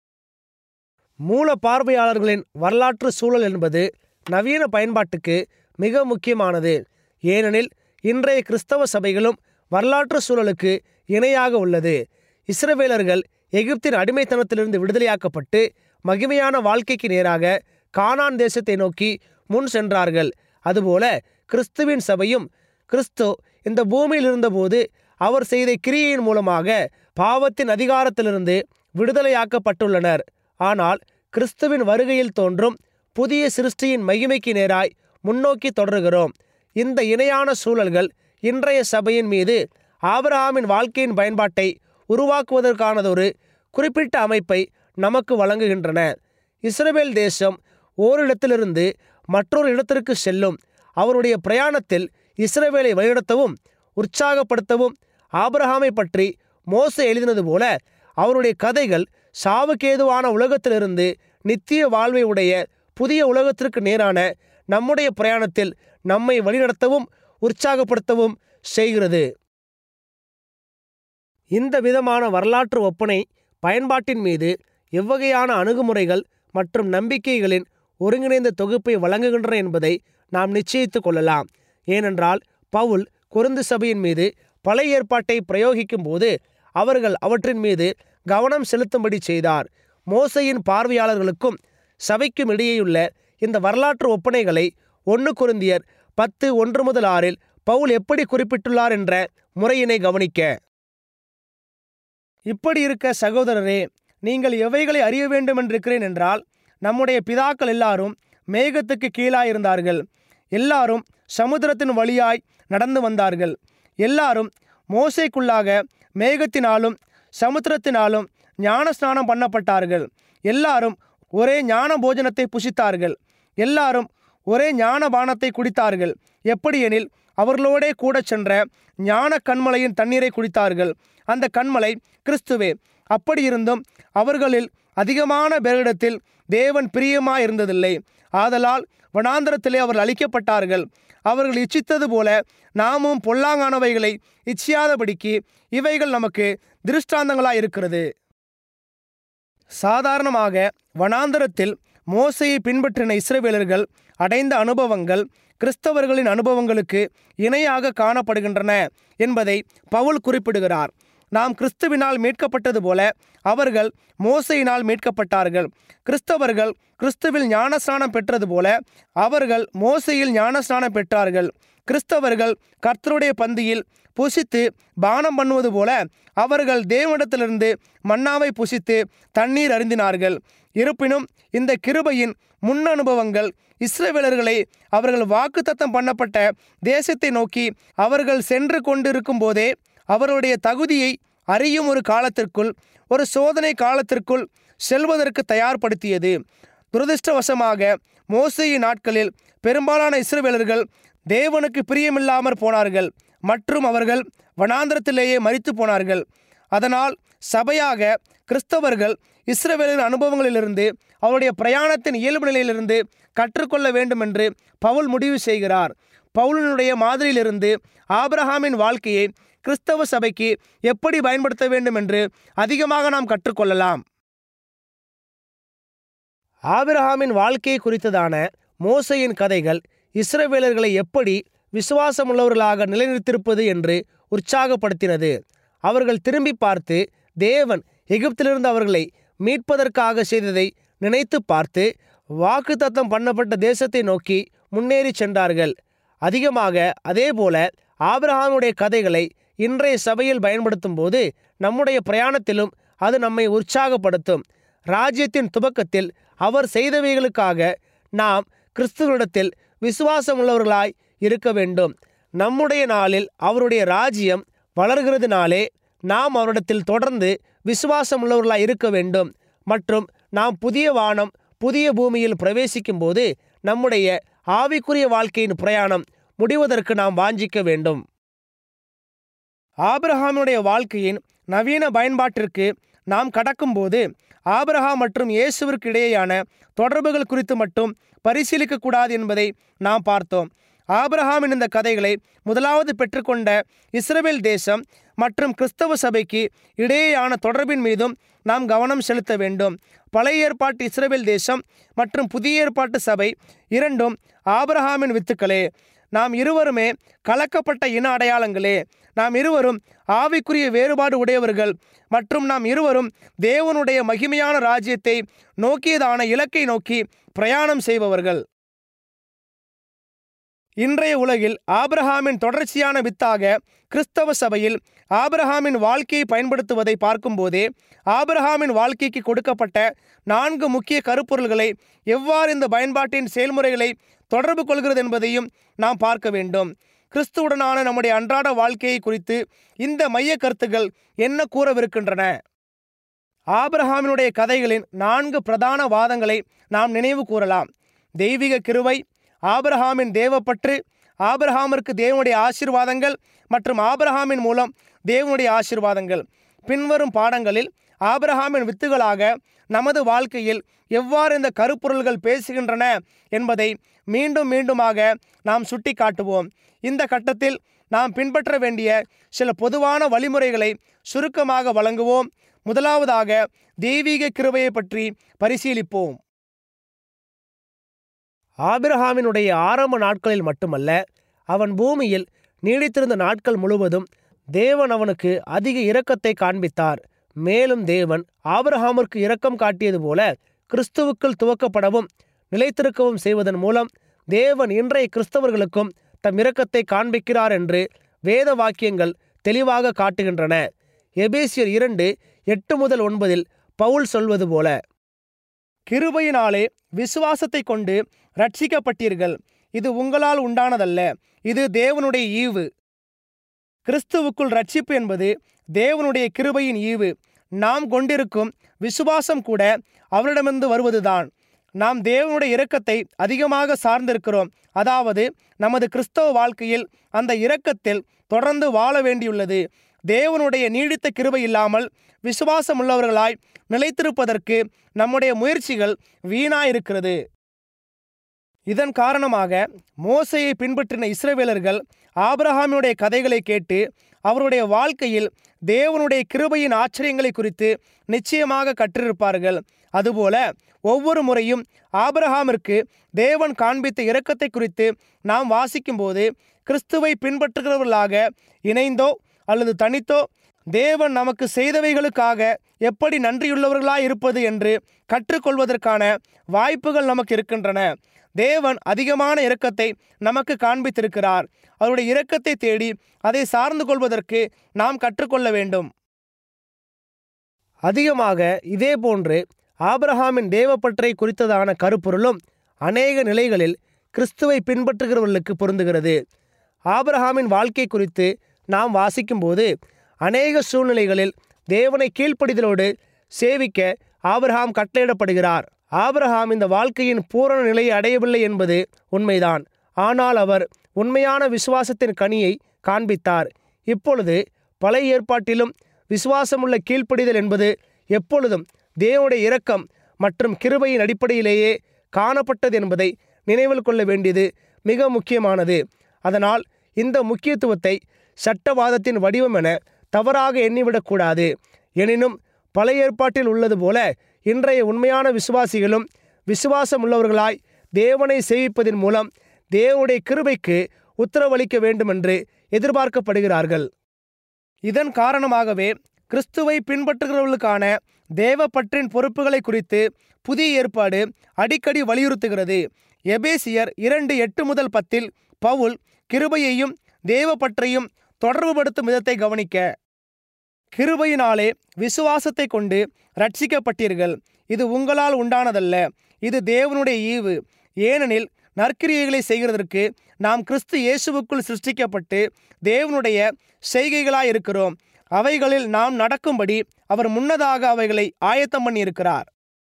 மூல பார்வையாளர்களின் வரலாற்று சூழல் என்பது நவீன பயன்பாட்டுக்கு மிக முக்கியமானது ஏனெனில் இன்றைய கிறிஸ்தவ சபைகளும் வரலாற்று சூழலுக்கு இணையாக உள்ளது இஸ்ரவேலர்கள் எகிப்தின் அடிமைத்தனத்திலிருந்து விடுதலையாக்கப்பட்டு மகிமையான வாழ்க்கைக்கு நேராக கானான் தேசத்தை நோக்கி முன் சென்றார்கள் அதுபோல கிறிஸ்துவின் சபையும் கிறிஸ்து இந்த பூமியில் இருந்தபோது அவர் செய்த கிரியையின் மூலமாக பாவத்தின் அதிகாரத்திலிருந்து விடுதலையாக்கப்பட்டுள்ளனர் ஆனால் கிறிஸ்துவின் வருகையில் தோன்றும் புதிய சிருஷ்டியின் மகிமைக்கு நேராய் முன்னோக்கி தொடர்கிறோம் இந்த இணையான சூழல்கள் இன்றைய சபையின் மீது ஆபிரஹாமின் வாழ்க்கையின் பயன்பாட்டை உருவாக்குவதற்கானதொரு குறிப்பிட்ட அமைப்பை நமக்கு வழங்குகின்றன இஸ்ரேல் தேசம் ஓரிடத்திலிருந்து மற்றொரு இடத்திற்கு செல்லும் அவருடைய பிரயாணத்தில் இஸ்ரவேலை வழிநடத்தவும் உற்சாகப்படுத்தவும் ஆபிரஹாமை பற்றி மோச எழுதினது போல அவருடைய கதைகள் சாவுக்கேதுவான உலகத்திலிருந்து நித்திய வாழ்வை உடைய புதிய உலகத்திற்கு நேரான நம்முடைய பிரயாணத்தில் நம்மை வழிநடத்தவும் உற்சாகப்படுத்தவும் செய்கிறது இந்த விதமான வரலாற்று ஒப்பனை பயன்பாட்டின் மீது எவ்வகையான அணுகுமுறைகள் மற்றும் நம்பிக்கைகளின் ஒருங்கிணைந்த தொகுப்பை வழங்குகின்றன என்பதை நாம் நிச்சயித்து கொள்ளலாம் ஏனென்றால் பவுல் கொருந்து சபையின் மீது பழைய ஏற்பாட்டை பிரயோகிக்கும் போது அவர்கள் அவற்றின் மீது கவனம் செலுத்தும்படி செய்தார் மோசையின் பார்வையாளர்களுக்கும் சபைக்கும் இடையேயுள்ள இந்த வரலாற்று ஒப்பனைகளை ஒன்று குருந்தியர் பத்து ஒன்று முதல் ஆறில் பவுல் எப்படி குறிப்பிட்டுள்ளார் என்ற முறையினை கவனிக்க இப்படி இருக்க சகோதரரே நீங்கள் எவைகளை அறிய வேண்டும் என்றிருக்கிறேன் என்றால் நம்முடைய பிதாக்கள் எல்லாரும் மேகத்துக்கு கீழாயிருந்தார்கள் எல்லாரும் சமுத்திரத்தின் வழியாய் நடந்து வந்தார்கள் எல்லாரும் மோசைக்குள்ளாக மேகத்தினாலும் சமுத்திரத்தினாலும் ஞானஸ்நானம் பண்ணப்பட்டார்கள் எல்லாரும் ஒரே ஞான போஜனத்தை புசித்தார்கள் எல்லாரும் ஒரே ஞான பானத்தை குடித்தார்கள் எப்படியெனில் அவர்களோடே கூட சென்ற ஞான கண்மலையின் தண்ணீரை குடித்தார்கள் அந்த கண்மலை கிறிஸ்துவே அப்படியிருந்தும் அவர்களில் அதிகமான பேரிடத்தில் தேவன் பிரியமாயிருந்ததில்லை ஆதலால் வனாந்திரத்திலே அவர்கள் அழிக்கப்பட்டார்கள் அவர்கள் இச்சித்தது போல நாமும் பொல்லாங்கானவைகளை இச்சியாதபடிக்கு இவைகள் நமக்கு திருஷ்டாந்தங்களாய் இருக்கிறது சாதாரணமாக வனாந்தரத்தில் மோசையை பின்பற்றின இஸ்ரவேலர்கள் அடைந்த அனுபவங்கள் கிறிஸ்தவர்களின் அனுபவங்களுக்கு இணையாக காணப்படுகின்றன என்பதை பவுல் குறிப்பிடுகிறார் நாம் கிறிஸ்துவினால் மீட்கப்பட்டது போல அவர்கள் மோசையினால் மீட்கப்பட்டார்கள் கிறிஸ்தவர்கள் கிறிஸ்துவில் ஞானஸ்நானம் பெற்றது போல அவர்கள் மோசையில் ஞானஸ்நானம் பெற்றார்கள் கிறிஸ்தவர்கள் கர்த்தருடைய பந்தியில் புசித்து பானம் பண்ணுவது போல அவர்கள் தேவனிடத்திலிருந்து மன்னாவை புசித்து தண்ணீர் அருந்தினார்கள் இருப்பினும் இந்த கிருபையின் முன் அனுபவங்கள் இஸ்ரவேலர்களை அவர்கள் வாக்குத்தத்தம் பண்ணப்பட்ட தேசத்தை நோக்கி அவர்கள் சென்று கொண்டிருக்கும் போதே அவருடைய தகுதியை அறியும் ஒரு காலத்திற்குள் ஒரு சோதனை காலத்திற்குள் செல்வதற்கு தயார்படுத்தியது துரதிர்ஷ்டவசமாக மோசையின் நாட்களில் பெரும்பாலான இஸ்ரவேலர்கள் தேவனுக்கு பிரியமில்லாமற் போனார்கள் மற்றும் அவர்கள் வனாந்திரத்திலேயே மரித்து போனார்கள் அதனால் சபையாக கிறிஸ்தவர்கள் இஸ்ரவேலின் அனுபவங்களிலிருந்து அவருடைய பிரயாணத்தின் இயல்பு நிலையிலிருந்து கற்றுக்கொள்ள வேண்டும் என்று பவுல் முடிவு செய்கிறார் பவுலினுடைய மாதிரியிலிருந்து ஆபிரஹாமின் வாழ்க்கையை கிறிஸ்தவ சபைக்கு எப்படி பயன்படுத்த வேண்டும் என்று அதிகமாக நாம் கற்றுக்கொள்ளலாம் ஆபிரஹாமின் வாழ்க்கையை குறித்ததான மோசையின் கதைகள் இஸ்ரவேலர்களை எப்படி விசுவாசமுள்ளவர்களாக நிலைநிறுத்திருப்பது என்று உற்சாகப்படுத்தினது அவர்கள் திரும்பி பார்த்து தேவன் எகிப்திலிருந்து அவர்களை மீட்பதற்காக செய்ததை நினைத்து பார்த்து வாக்குத்தத்தம் பண்ணப்பட்ட தேசத்தை நோக்கி முன்னேறி சென்றார்கள் அதிகமாக அதேபோல ஆபிரஹாமுடைய கதைகளை இன்றைய சபையில் பயன்படுத்தும் போது நம்முடைய பிரயாணத்திலும் அது நம்மை உற்சாகப்படுத்தும் ராஜ்யத்தின் துவக்கத்தில் அவர் செய்தவைகளுக்காக நாம் கிறிஸ்துவனிடத்தில் விசுவாசம் உள்ளவர்களாய் இருக்க வேண்டும் நம்முடைய நாளில் அவருடைய ராஜ்யம் வளர்கிறதுனாலே நாம் அவரிடத்தில் தொடர்ந்து விசுவாசம் உள்ளவர்களாய் இருக்க வேண்டும் மற்றும் நாம் புதிய வானம் புதிய பூமியில் பிரவேசிக்கும் போது நம்முடைய ஆவிக்குரிய வாழ்க்கையின் பிரயாணம் முடிவதற்கு நாம் வாஞ்சிக்க வேண்டும் ஆபிரஹாமுடைய வாழ்க்கையின் நவீன பயன்பாட்டிற்கு நாம் கடக்கும்போது ஆபிரஹாம் மற்றும் இயேசுவிற்கு இடையேயான தொடர்புகள் குறித்து மட்டும் பரிசீலிக்கக்கூடாது என்பதை நாம் பார்த்தோம் ஆபிரஹாமின் இந்த கதைகளை முதலாவது பெற்றுக்கொண்ட இஸ்ரேல் தேசம் மற்றும் கிறிஸ்தவ சபைக்கு இடையேயான தொடர்பின் மீதும் நாம் கவனம் செலுத்த வேண்டும் பழைய ஏற்பாட்டு இஸ்ரேல் தேசம் மற்றும் புதிய ஏற்பாட்டு சபை இரண்டும் ஆபிரஹாமின் வித்துக்களே நாம் இருவருமே கலக்கப்பட்ட இன அடையாளங்களே நாம் இருவரும் ஆவிக்குரிய வேறுபாடு உடையவர்கள் மற்றும் நாம் இருவரும் தேவனுடைய மகிமையான ராஜ்யத்தை நோக்கியதான இலக்கை நோக்கி பிரயாணம் செய்பவர்கள் இன்றைய உலகில் ஆபிரஹாமின் தொடர்ச்சியான வித்தாக கிறிஸ்தவ சபையில் ஆபிரஹாமின் வாழ்க்கையை பயன்படுத்துவதை பார்க்கும்போதே ஆபிரஹாமின் வாழ்க்கைக்கு கொடுக்கப்பட்ட நான்கு முக்கிய கருப்பொருள்களை எவ்வாறு இந்த பயன்பாட்டின் செயல்முறைகளை தொடர்பு கொள்கிறது என்பதையும் நாம் பார்க்க வேண்டும் கிறிஸ்துவுடனான நம்முடைய அன்றாட வாழ்க்கையை குறித்து இந்த மைய கருத்துகள் என்ன கூறவிருக்கின்றன ஆபிரஹாமினுடைய கதைகளின் நான்கு பிரதான வாதங்களை நாம் நினைவு கூறலாம் தெய்வீக கிருவை ஆபிரஹாமின் தேவப்பற்று ஆபிரஹாமிற்கு தேவனுடைய ஆசீர்வாதங்கள் மற்றும் ஆபிரஹாமின் மூலம் தேவனுடைய ஆசீர்வாதங்கள் பின்வரும் பாடங்களில் ஆபிரஹாமின் வித்துகளாக நமது வாழ்க்கையில் எவ்வாறு இந்த கருப்பொருள்கள் பேசுகின்றன என்பதை மீண்டும் மீண்டுமாக நாம் சுட்டி காட்டுவோம் இந்த கட்டத்தில் நாம் பின்பற்ற வேண்டிய சில பொதுவான வழிமுறைகளை சுருக்கமாக வழங்குவோம் முதலாவதாக தெய்வீக கிருபையை பற்றி பரிசீலிப்போம் ஆபிரஹாமினுடைய ஆரம்ப நாட்களில் மட்டுமல்ல அவன் பூமியில் நீடித்திருந்த நாட்கள் முழுவதும் தேவன் அவனுக்கு அதிக இரக்கத்தை காண்பித்தார் மேலும் தேவன் ஆபிரஹாமிற்கு இரக்கம் காட்டியது போல கிறிஸ்துவுக்குள் துவக்கப்படவும் நிலைத்திருக்கவும் செய்வதன் மூலம் தேவன் இன்றைய கிறிஸ்தவர்களுக்கும் தம் இரக்கத்தை காண்பிக்கிறார் என்று வேத வாக்கியங்கள் தெளிவாக காட்டுகின்றன எபேசியர் இரண்டு எட்டு முதல் ஒன்பதில் பவுல் சொல்வது போல கிருபையினாலே விசுவாசத்தை கொண்டு ரட்சிக்கப்பட்டீர்கள் இது உங்களால் உண்டானதல்ல இது தேவனுடைய ஈவு கிறிஸ்துவுக்குள் ரட்சிப்பு என்பது தேவனுடைய கிருபையின் ஈவு நாம் கொண்டிருக்கும் விசுவாசம் கூட அவரிடமிருந்து வருவதுதான் நாம் தேவனுடைய இரக்கத்தை அதிகமாக சார்ந்திருக்கிறோம் அதாவது நமது கிறிஸ்தவ வாழ்க்கையில் அந்த இரக்கத்தில் தொடர்ந்து வாழ வேண்டியுள்ளது தேவனுடைய நீடித்த கிருபை இல்லாமல் விசுவாசம் உள்ளவர்களாய் நிலைத்திருப்பதற்கு நம்முடைய முயற்சிகள் வீணாயிருக்கிறது இதன் காரணமாக மோசையை பின்பற்றின இஸ்ரவேலர்கள் ஆபிரஹாமினுடைய கதைகளை கேட்டு அவருடைய வாழ்க்கையில் தேவனுடைய கிருபையின் ஆச்சரியங்களை குறித்து நிச்சயமாக கற்றிருப்பார்கள் அதுபோல ஒவ்வொரு முறையும் ஆபிரஹாமிற்கு தேவன் காண்பித்த இரக்கத்தை குறித்து நாம் வாசிக்கும்போது கிறிஸ்துவை பின்பற்றுகிறவர்களாக இணைந்தோ அல்லது தனித்தோ தேவன் நமக்கு செய்தவைகளுக்காக எப்படி நன்றியுள்ளவர்களாய் இருப்பது என்று கற்றுக்கொள்வதற்கான வாய்ப்புகள் நமக்கு இருக்கின்றன தேவன் அதிகமான இரக்கத்தை நமக்கு காண்பித்திருக்கிறார் அவருடைய இரக்கத்தை தேடி அதை சார்ந்து கொள்வதற்கு நாம் கற்றுக்கொள்ள வேண்டும் அதிகமாக இதே போன்று ஆபிரஹாமின் தேவப்பற்றை குறித்ததான கருப்பொருளும் அநேக நிலைகளில் கிறிஸ்துவை பின்பற்றுகிறவர்களுக்கு பொருந்துகிறது ஆபிரஹாமின் வாழ்க்கை குறித்து நாம் வாசிக்கும்போது அநேக சூழ்நிலைகளில் தேவனை கீழ்ப்படிதலோடு சேவிக்க ஆபிரஹாம் கட்டளையிடப்படுகிறார் ஆபிரஹாம் இந்த வாழ்க்கையின் பூரண நிலையை அடையவில்லை என்பது உண்மைதான் ஆனால் அவர் உண்மையான விசுவாசத்தின் கனியை காண்பித்தார் இப்பொழுது பழைய ஏற்பாட்டிலும் விசுவாசமுள்ள கீழ்ப்படிதல் என்பது எப்பொழுதும் தேவனுடைய இரக்கம் மற்றும் கிருபையின் அடிப்படையிலேயே காணப்பட்டது என்பதை நினைவில் கொள்ள வேண்டியது மிக முக்கியமானது அதனால் இந்த முக்கியத்துவத்தை சட்டவாதத்தின் வடிவம் என தவறாக எண்ணிவிடக்கூடாது எனினும் பழைய ஏற்பாட்டில் உள்ளது போல இன்றைய உண்மையான விசுவாசிகளும் விசுவாசம் உள்ளவர்களாய் தேவனை சேவிப்பதன் மூலம் தேவனுடைய கிருபைக்கு உத்தரவளிக்க வேண்டுமென்று எதிர்பார்க்கப்படுகிறார்கள் இதன் காரணமாகவே கிறிஸ்துவை பின்பற்றுகிறவர்களுக்கான தேவப்பற்றின் பொறுப்புகளை குறித்து புதிய ஏற்பாடு அடிக்கடி வலியுறுத்துகிறது எபேசியர் இரண்டு எட்டு முதல் பத்தில் பவுல் கிருபையையும் தேவப்பற்றையும் தொடர்புபடுத்தும் விதத்தை கவனிக்க கிருபையினாலே விசுவாசத்தை கொண்டு ரட்சிக்கப்பட்டீர்கள் இது உங்களால் உண்டானதல்ல இது தேவனுடைய ஈவு ஏனெனில் நற்கிரியைகளை செய்கிறதற்கு நாம் கிறிஸ்து இயேசுவுக்குள் சிருஷ்டிக்கப்பட்டு தேவனுடைய செய்கைகளாய் இருக்கிறோம் அவைகளில் நாம் நடக்கும்படி அவர் முன்னதாக அவைகளை ஆயத்தம் பண்ணியிருக்கிறார்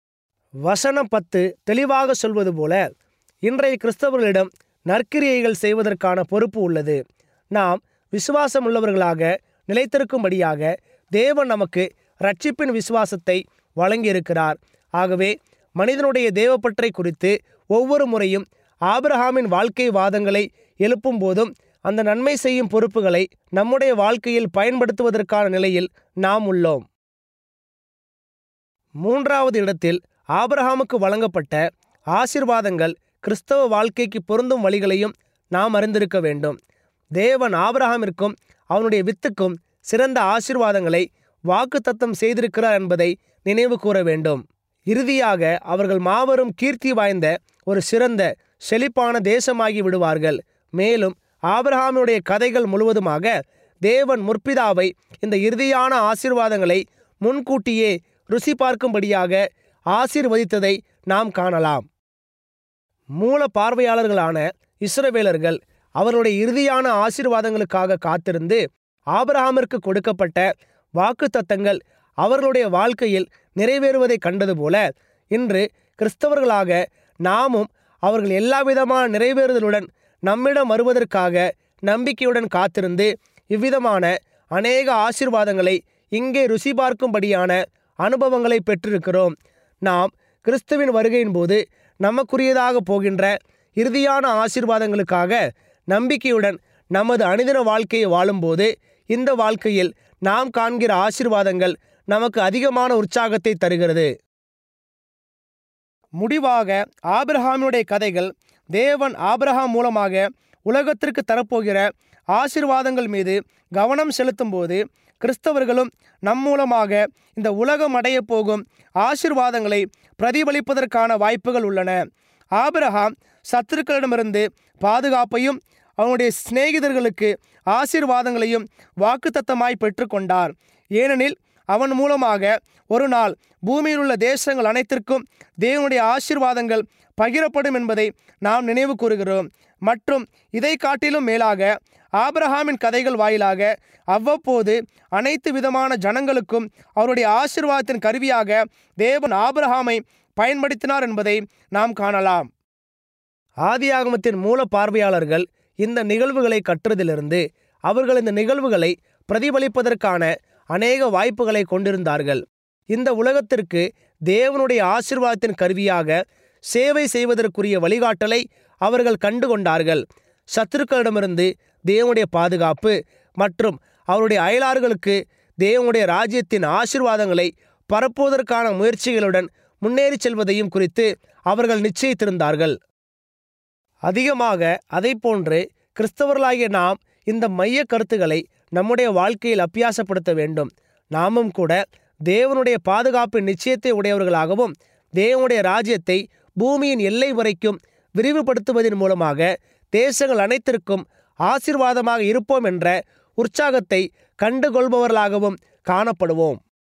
வசனம் பத்து தெளிவாக சொல்வது போல இன்றைய கிறிஸ்தவர்களிடம் நற்கிரியைகள் செய்வதற்கான பொறுப்பு உள்ளது நாம் விசுவாசம் உள்ளவர்களாக நிலைத்திருக்கும்படியாக தேவன் நமக்கு ரட்சிப்பின் விசுவாசத்தை வழங்கியிருக்கிறார் ஆகவே மனிதனுடைய தேவப்பற்றை குறித்து ஒவ்வொரு முறையும் ஆபிரஹாமின் வாழ்க்கை வாதங்களை எழுப்பும் போதும் அந்த நன்மை செய்யும் பொறுப்புகளை நம்முடைய வாழ்க்கையில் பயன்படுத்துவதற்கான நிலையில் நாம் உள்ளோம் மூன்றாவது இடத்தில் ஆபிரஹாமுக்கு வழங்கப்பட்ட ஆசிர்வாதங்கள் கிறிஸ்தவ வாழ்க்கைக்கு பொருந்தும் வழிகளையும் நாம் அறிந்திருக்க வேண்டும் தேவன் ஆபிரஹாமிற்கும் அவனுடைய வித்துக்கும் சிறந்த ஆசிர்வாதங்களை வாக்குத்தத்தம் செய்திருக்கிறார் என்பதை நினைவு கூற வேண்டும் இறுதியாக அவர்கள் மாபெரும் கீர்த்தி வாய்ந்த ஒரு சிறந்த செழிப்பான தேசமாகி விடுவார்கள் மேலும் ஆபிரஹாமுடைய கதைகள் முழுவதுமாக தேவன் முற்பிதாவை இந்த இறுதியான ஆசீர்வாதங்களை முன்கூட்டியே ருசி பார்க்கும்படியாக ஆசீர்வதித்ததை நாம் காணலாம் மூல பார்வையாளர்களான இஸ்ரவேலர்கள் அவர்களுடைய இறுதியான ஆசீர்வாதங்களுக்காக காத்திருந்து ஆபிரஹாமிற்கு கொடுக்கப்பட்ட வாக்குத்தத்தங்கள் அவர்களுடைய வாழ்க்கையில் நிறைவேறுவதை கண்டது போல இன்று கிறிஸ்தவர்களாக நாமும் அவர்கள் எல்லாவிதமான நிறைவேறுதலுடன் நம்மிடம் வருவதற்காக நம்பிக்கையுடன் காத்திருந்து இவ்விதமான அநேக ஆசீர்வாதங்களை இங்கே ருசி பார்க்கும்படியான அனுபவங்களை பெற்றிருக்கிறோம் நாம் கிறிஸ்துவின் வருகையின் போது நமக்குரியதாக போகின்ற இறுதியான ஆசீர்வாதங்களுக்காக நம்பிக்கையுடன் நமது அனுதின வாழ்க்கையை வாழும்போது இந்த வாழ்க்கையில் நாம் காண்கிற ஆசீர்வாதங்கள் நமக்கு அதிகமான உற்சாகத்தை தருகிறது முடிவாக ஆபிரஹாமினுடைய கதைகள் தேவன் ஆபிரஹாம் மூலமாக உலகத்திற்கு தரப்போகிற ஆசீர்வாதங்கள் மீது கவனம் செலுத்தும்போது கிறிஸ்தவர்களும் நம் மூலமாக இந்த உலகம் அடையப் போகும் ஆசீர்வாதங்களை பிரதிபலிப்பதற்கான வாய்ப்புகள் உள்ளன ஆபிரஹாம் சத்துருக்களிடமிருந்து பாதுகாப்பையும் அவனுடைய சிநேகிதர்களுக்கு ஆசீர்வாதங்களையும் வாக்குத்தத்தமாய் பெற்றுக்கொண்டார் ஏனெனில் அவன் மூலமாக ஒரு நாள் பூமியில் உள்ள தேசங்கள் அனைத்திற்கும் தேவனுடைய ஆசீர்வாதங்கள் பகிரப்படும் என்பதை நாம் நினைவு கூறுகிறோம் மற்றும் இதை காட்டிலும் மேலாக ஆபிரஹாமின் கதைகள் வாயிலாக அவ்வப்போது அனைத்து விதமான ஜனங்களுக்கும் அவருடைய ஆசீர்வாதத்தின் கருவியாக தேவன் ஆபிரஹாமை பயன்படுத்தினார் என்பதை நாம் காணலாம் ஆதியாகமத்தின் மூல பார்வையாளர்கள் இந்த நிகழ்வுகளை கற்றதிலிருந்து அவர்கள் இந்த நிகழ்வுகளை பிரதிபலிப்பதற்கான அநேக வாய்ப்புகளை கொண்டிருந்தார்கள் இந்த உலகத்திற்கு தேவனுடைய ஆசீர்வாதத்தின் கருவியாக சேவை செய்வதற்குரிய வழிகாட்டலை அவர்கள் கண்டுகொண்டார்கள் சத்துருக்களிடமிருந்து தேவனுடைய பாதுகாப்பு மற்றும் அவருடைய அயலார்களுக்கு தேவனுடைய ராஜ்யத்தின் ஆசீர்வாதங்களை பரப்புவதற்கான முயற்சிகளுடன் முன்னேறி செல்வதையும் குறித்து அவர்கள் நிச்சயித்திருந்தார்கள் அதிகமாக அதை போன்று கிறிஸ்தவர்களாகிய நாம் இந்த மைய கருத்துக்களை நம்முடைய வாழ்க்கையில் அப்பியாசப்படுத்த வேண்டும் நாமும் கூட தேவனுடைய பாதுகாப்பின் நிச்சயத்தை உடையவர்களாகவும் தேவனுடைய ராஜ்யத்தை பூமியின் எல்லை வரைக்கும் விரிவுபடுத்துவதன் மூலமாக தேசங்கள் அனைத்திற்கும் ஆசீர்வாதமாக இருப்போம் என்ற உற்சாகத்தை கண்டுகொள்பவர்களாகவும் காணப்படுவோம்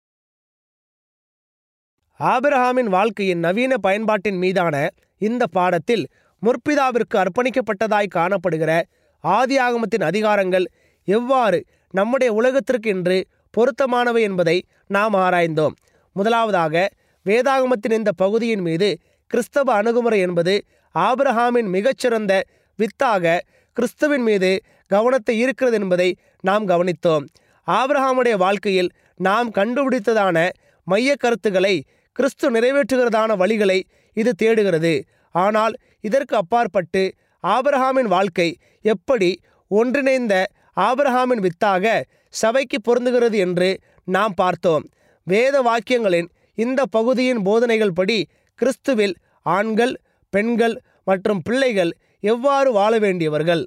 ஆபிரஹாமின் வாழ்க்கையின் நவீன பயன்பாட்டின் மீதான இந்த பாடத்தில் முற்பிதாவிற்கு அர்ப்பணிக்கப்பட்டதாய் காணப்படுகிற ஆதி ஆகமத்தின் அதிகாரங்கள் எவ்வாறு நம்முடைய உலகத்திற்கு இன்று பொருத்தமானவை என்பதை நாம் ஆராய்ந்தோம் முதலாவதாக வேதாகமத்தின் இந்த பகுதியின் மீது கிறிஸ்தவ அணுகுமுறை என்பது ஆபிரஹாமின் மிகச்சிறந்த வித்தாக கிறிஸ்துவின் மீது கவனத்தை ஈர்க்கிறது என்பதை நாம் கவனித்தோம் ஆபிரஹாமுடைய வாழ்க்கையில் நாம் கண்டுபிடித்ததான மைய கருத்துக்களை கிறிஸ்து நிறைவேற்றுகிறதான வழிகளை இது தேடுகிறது ஆனால் இதற்கு அப்பாற்பட்டு ஆபிரஹாமின் வாழ்க்கை எப்படி ஒன்றிணைந்த ஆபிரஹாமின் வித்தாக சபைக்கு பொருந்துகிறது என்று நாம் பார்த்தோம் வேத வாக்கியங்களின் இந்த பகுதியின் போதனைகள் படி கிறிஸ்துவில் ஆண்கள் பெண்கள் மற்றும் பிள்ளைகள் எவ்வாறு வாழ வேண்டியவர்கள்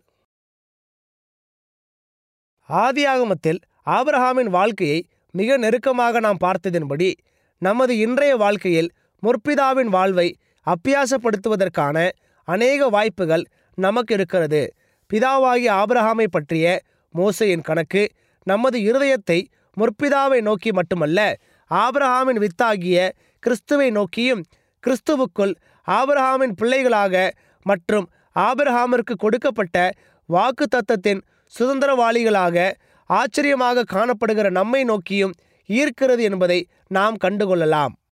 ஆதியாகமத்தில் ஆபிரஹாமின் வாழ்க்கையை மிக நெருக்கமாக நாம் பார்த்ததின்படி நமது இன்றைய வாழ்க்கையில் முற்பிதாவின் வாழ்வை அப்பியாசப்படுத்துவதற்கான அநேக வாய்ப்புகள் நமக்கு இருக்கிறது பிதாவாகிய ஆபிரஹாமை பற்றிய மோசையின் கணக்கு நமது இருதயத்தை முற்பிதாவை நோக்கி மட்டுமல்ல ஆபிரஹாமின் வித்தாகிய கிறிஸ்துவை நோக்கியும் கிறிஸ்துவுக்குள் ஆபிரஹாமின் பிள்ளைகளாக மற்றும் ஆபிரஹாமிற்கு கொடுக்கப்பட்ட வாக்கு தத்தத்தின் சுதந்திரவாளிகளாக ஆச்சரியமாக காணப்படுகிற நம்மை நோக்கியும் ஈர்க்கிறது என்பதை நாம் கண்டுகொள்ளலாம்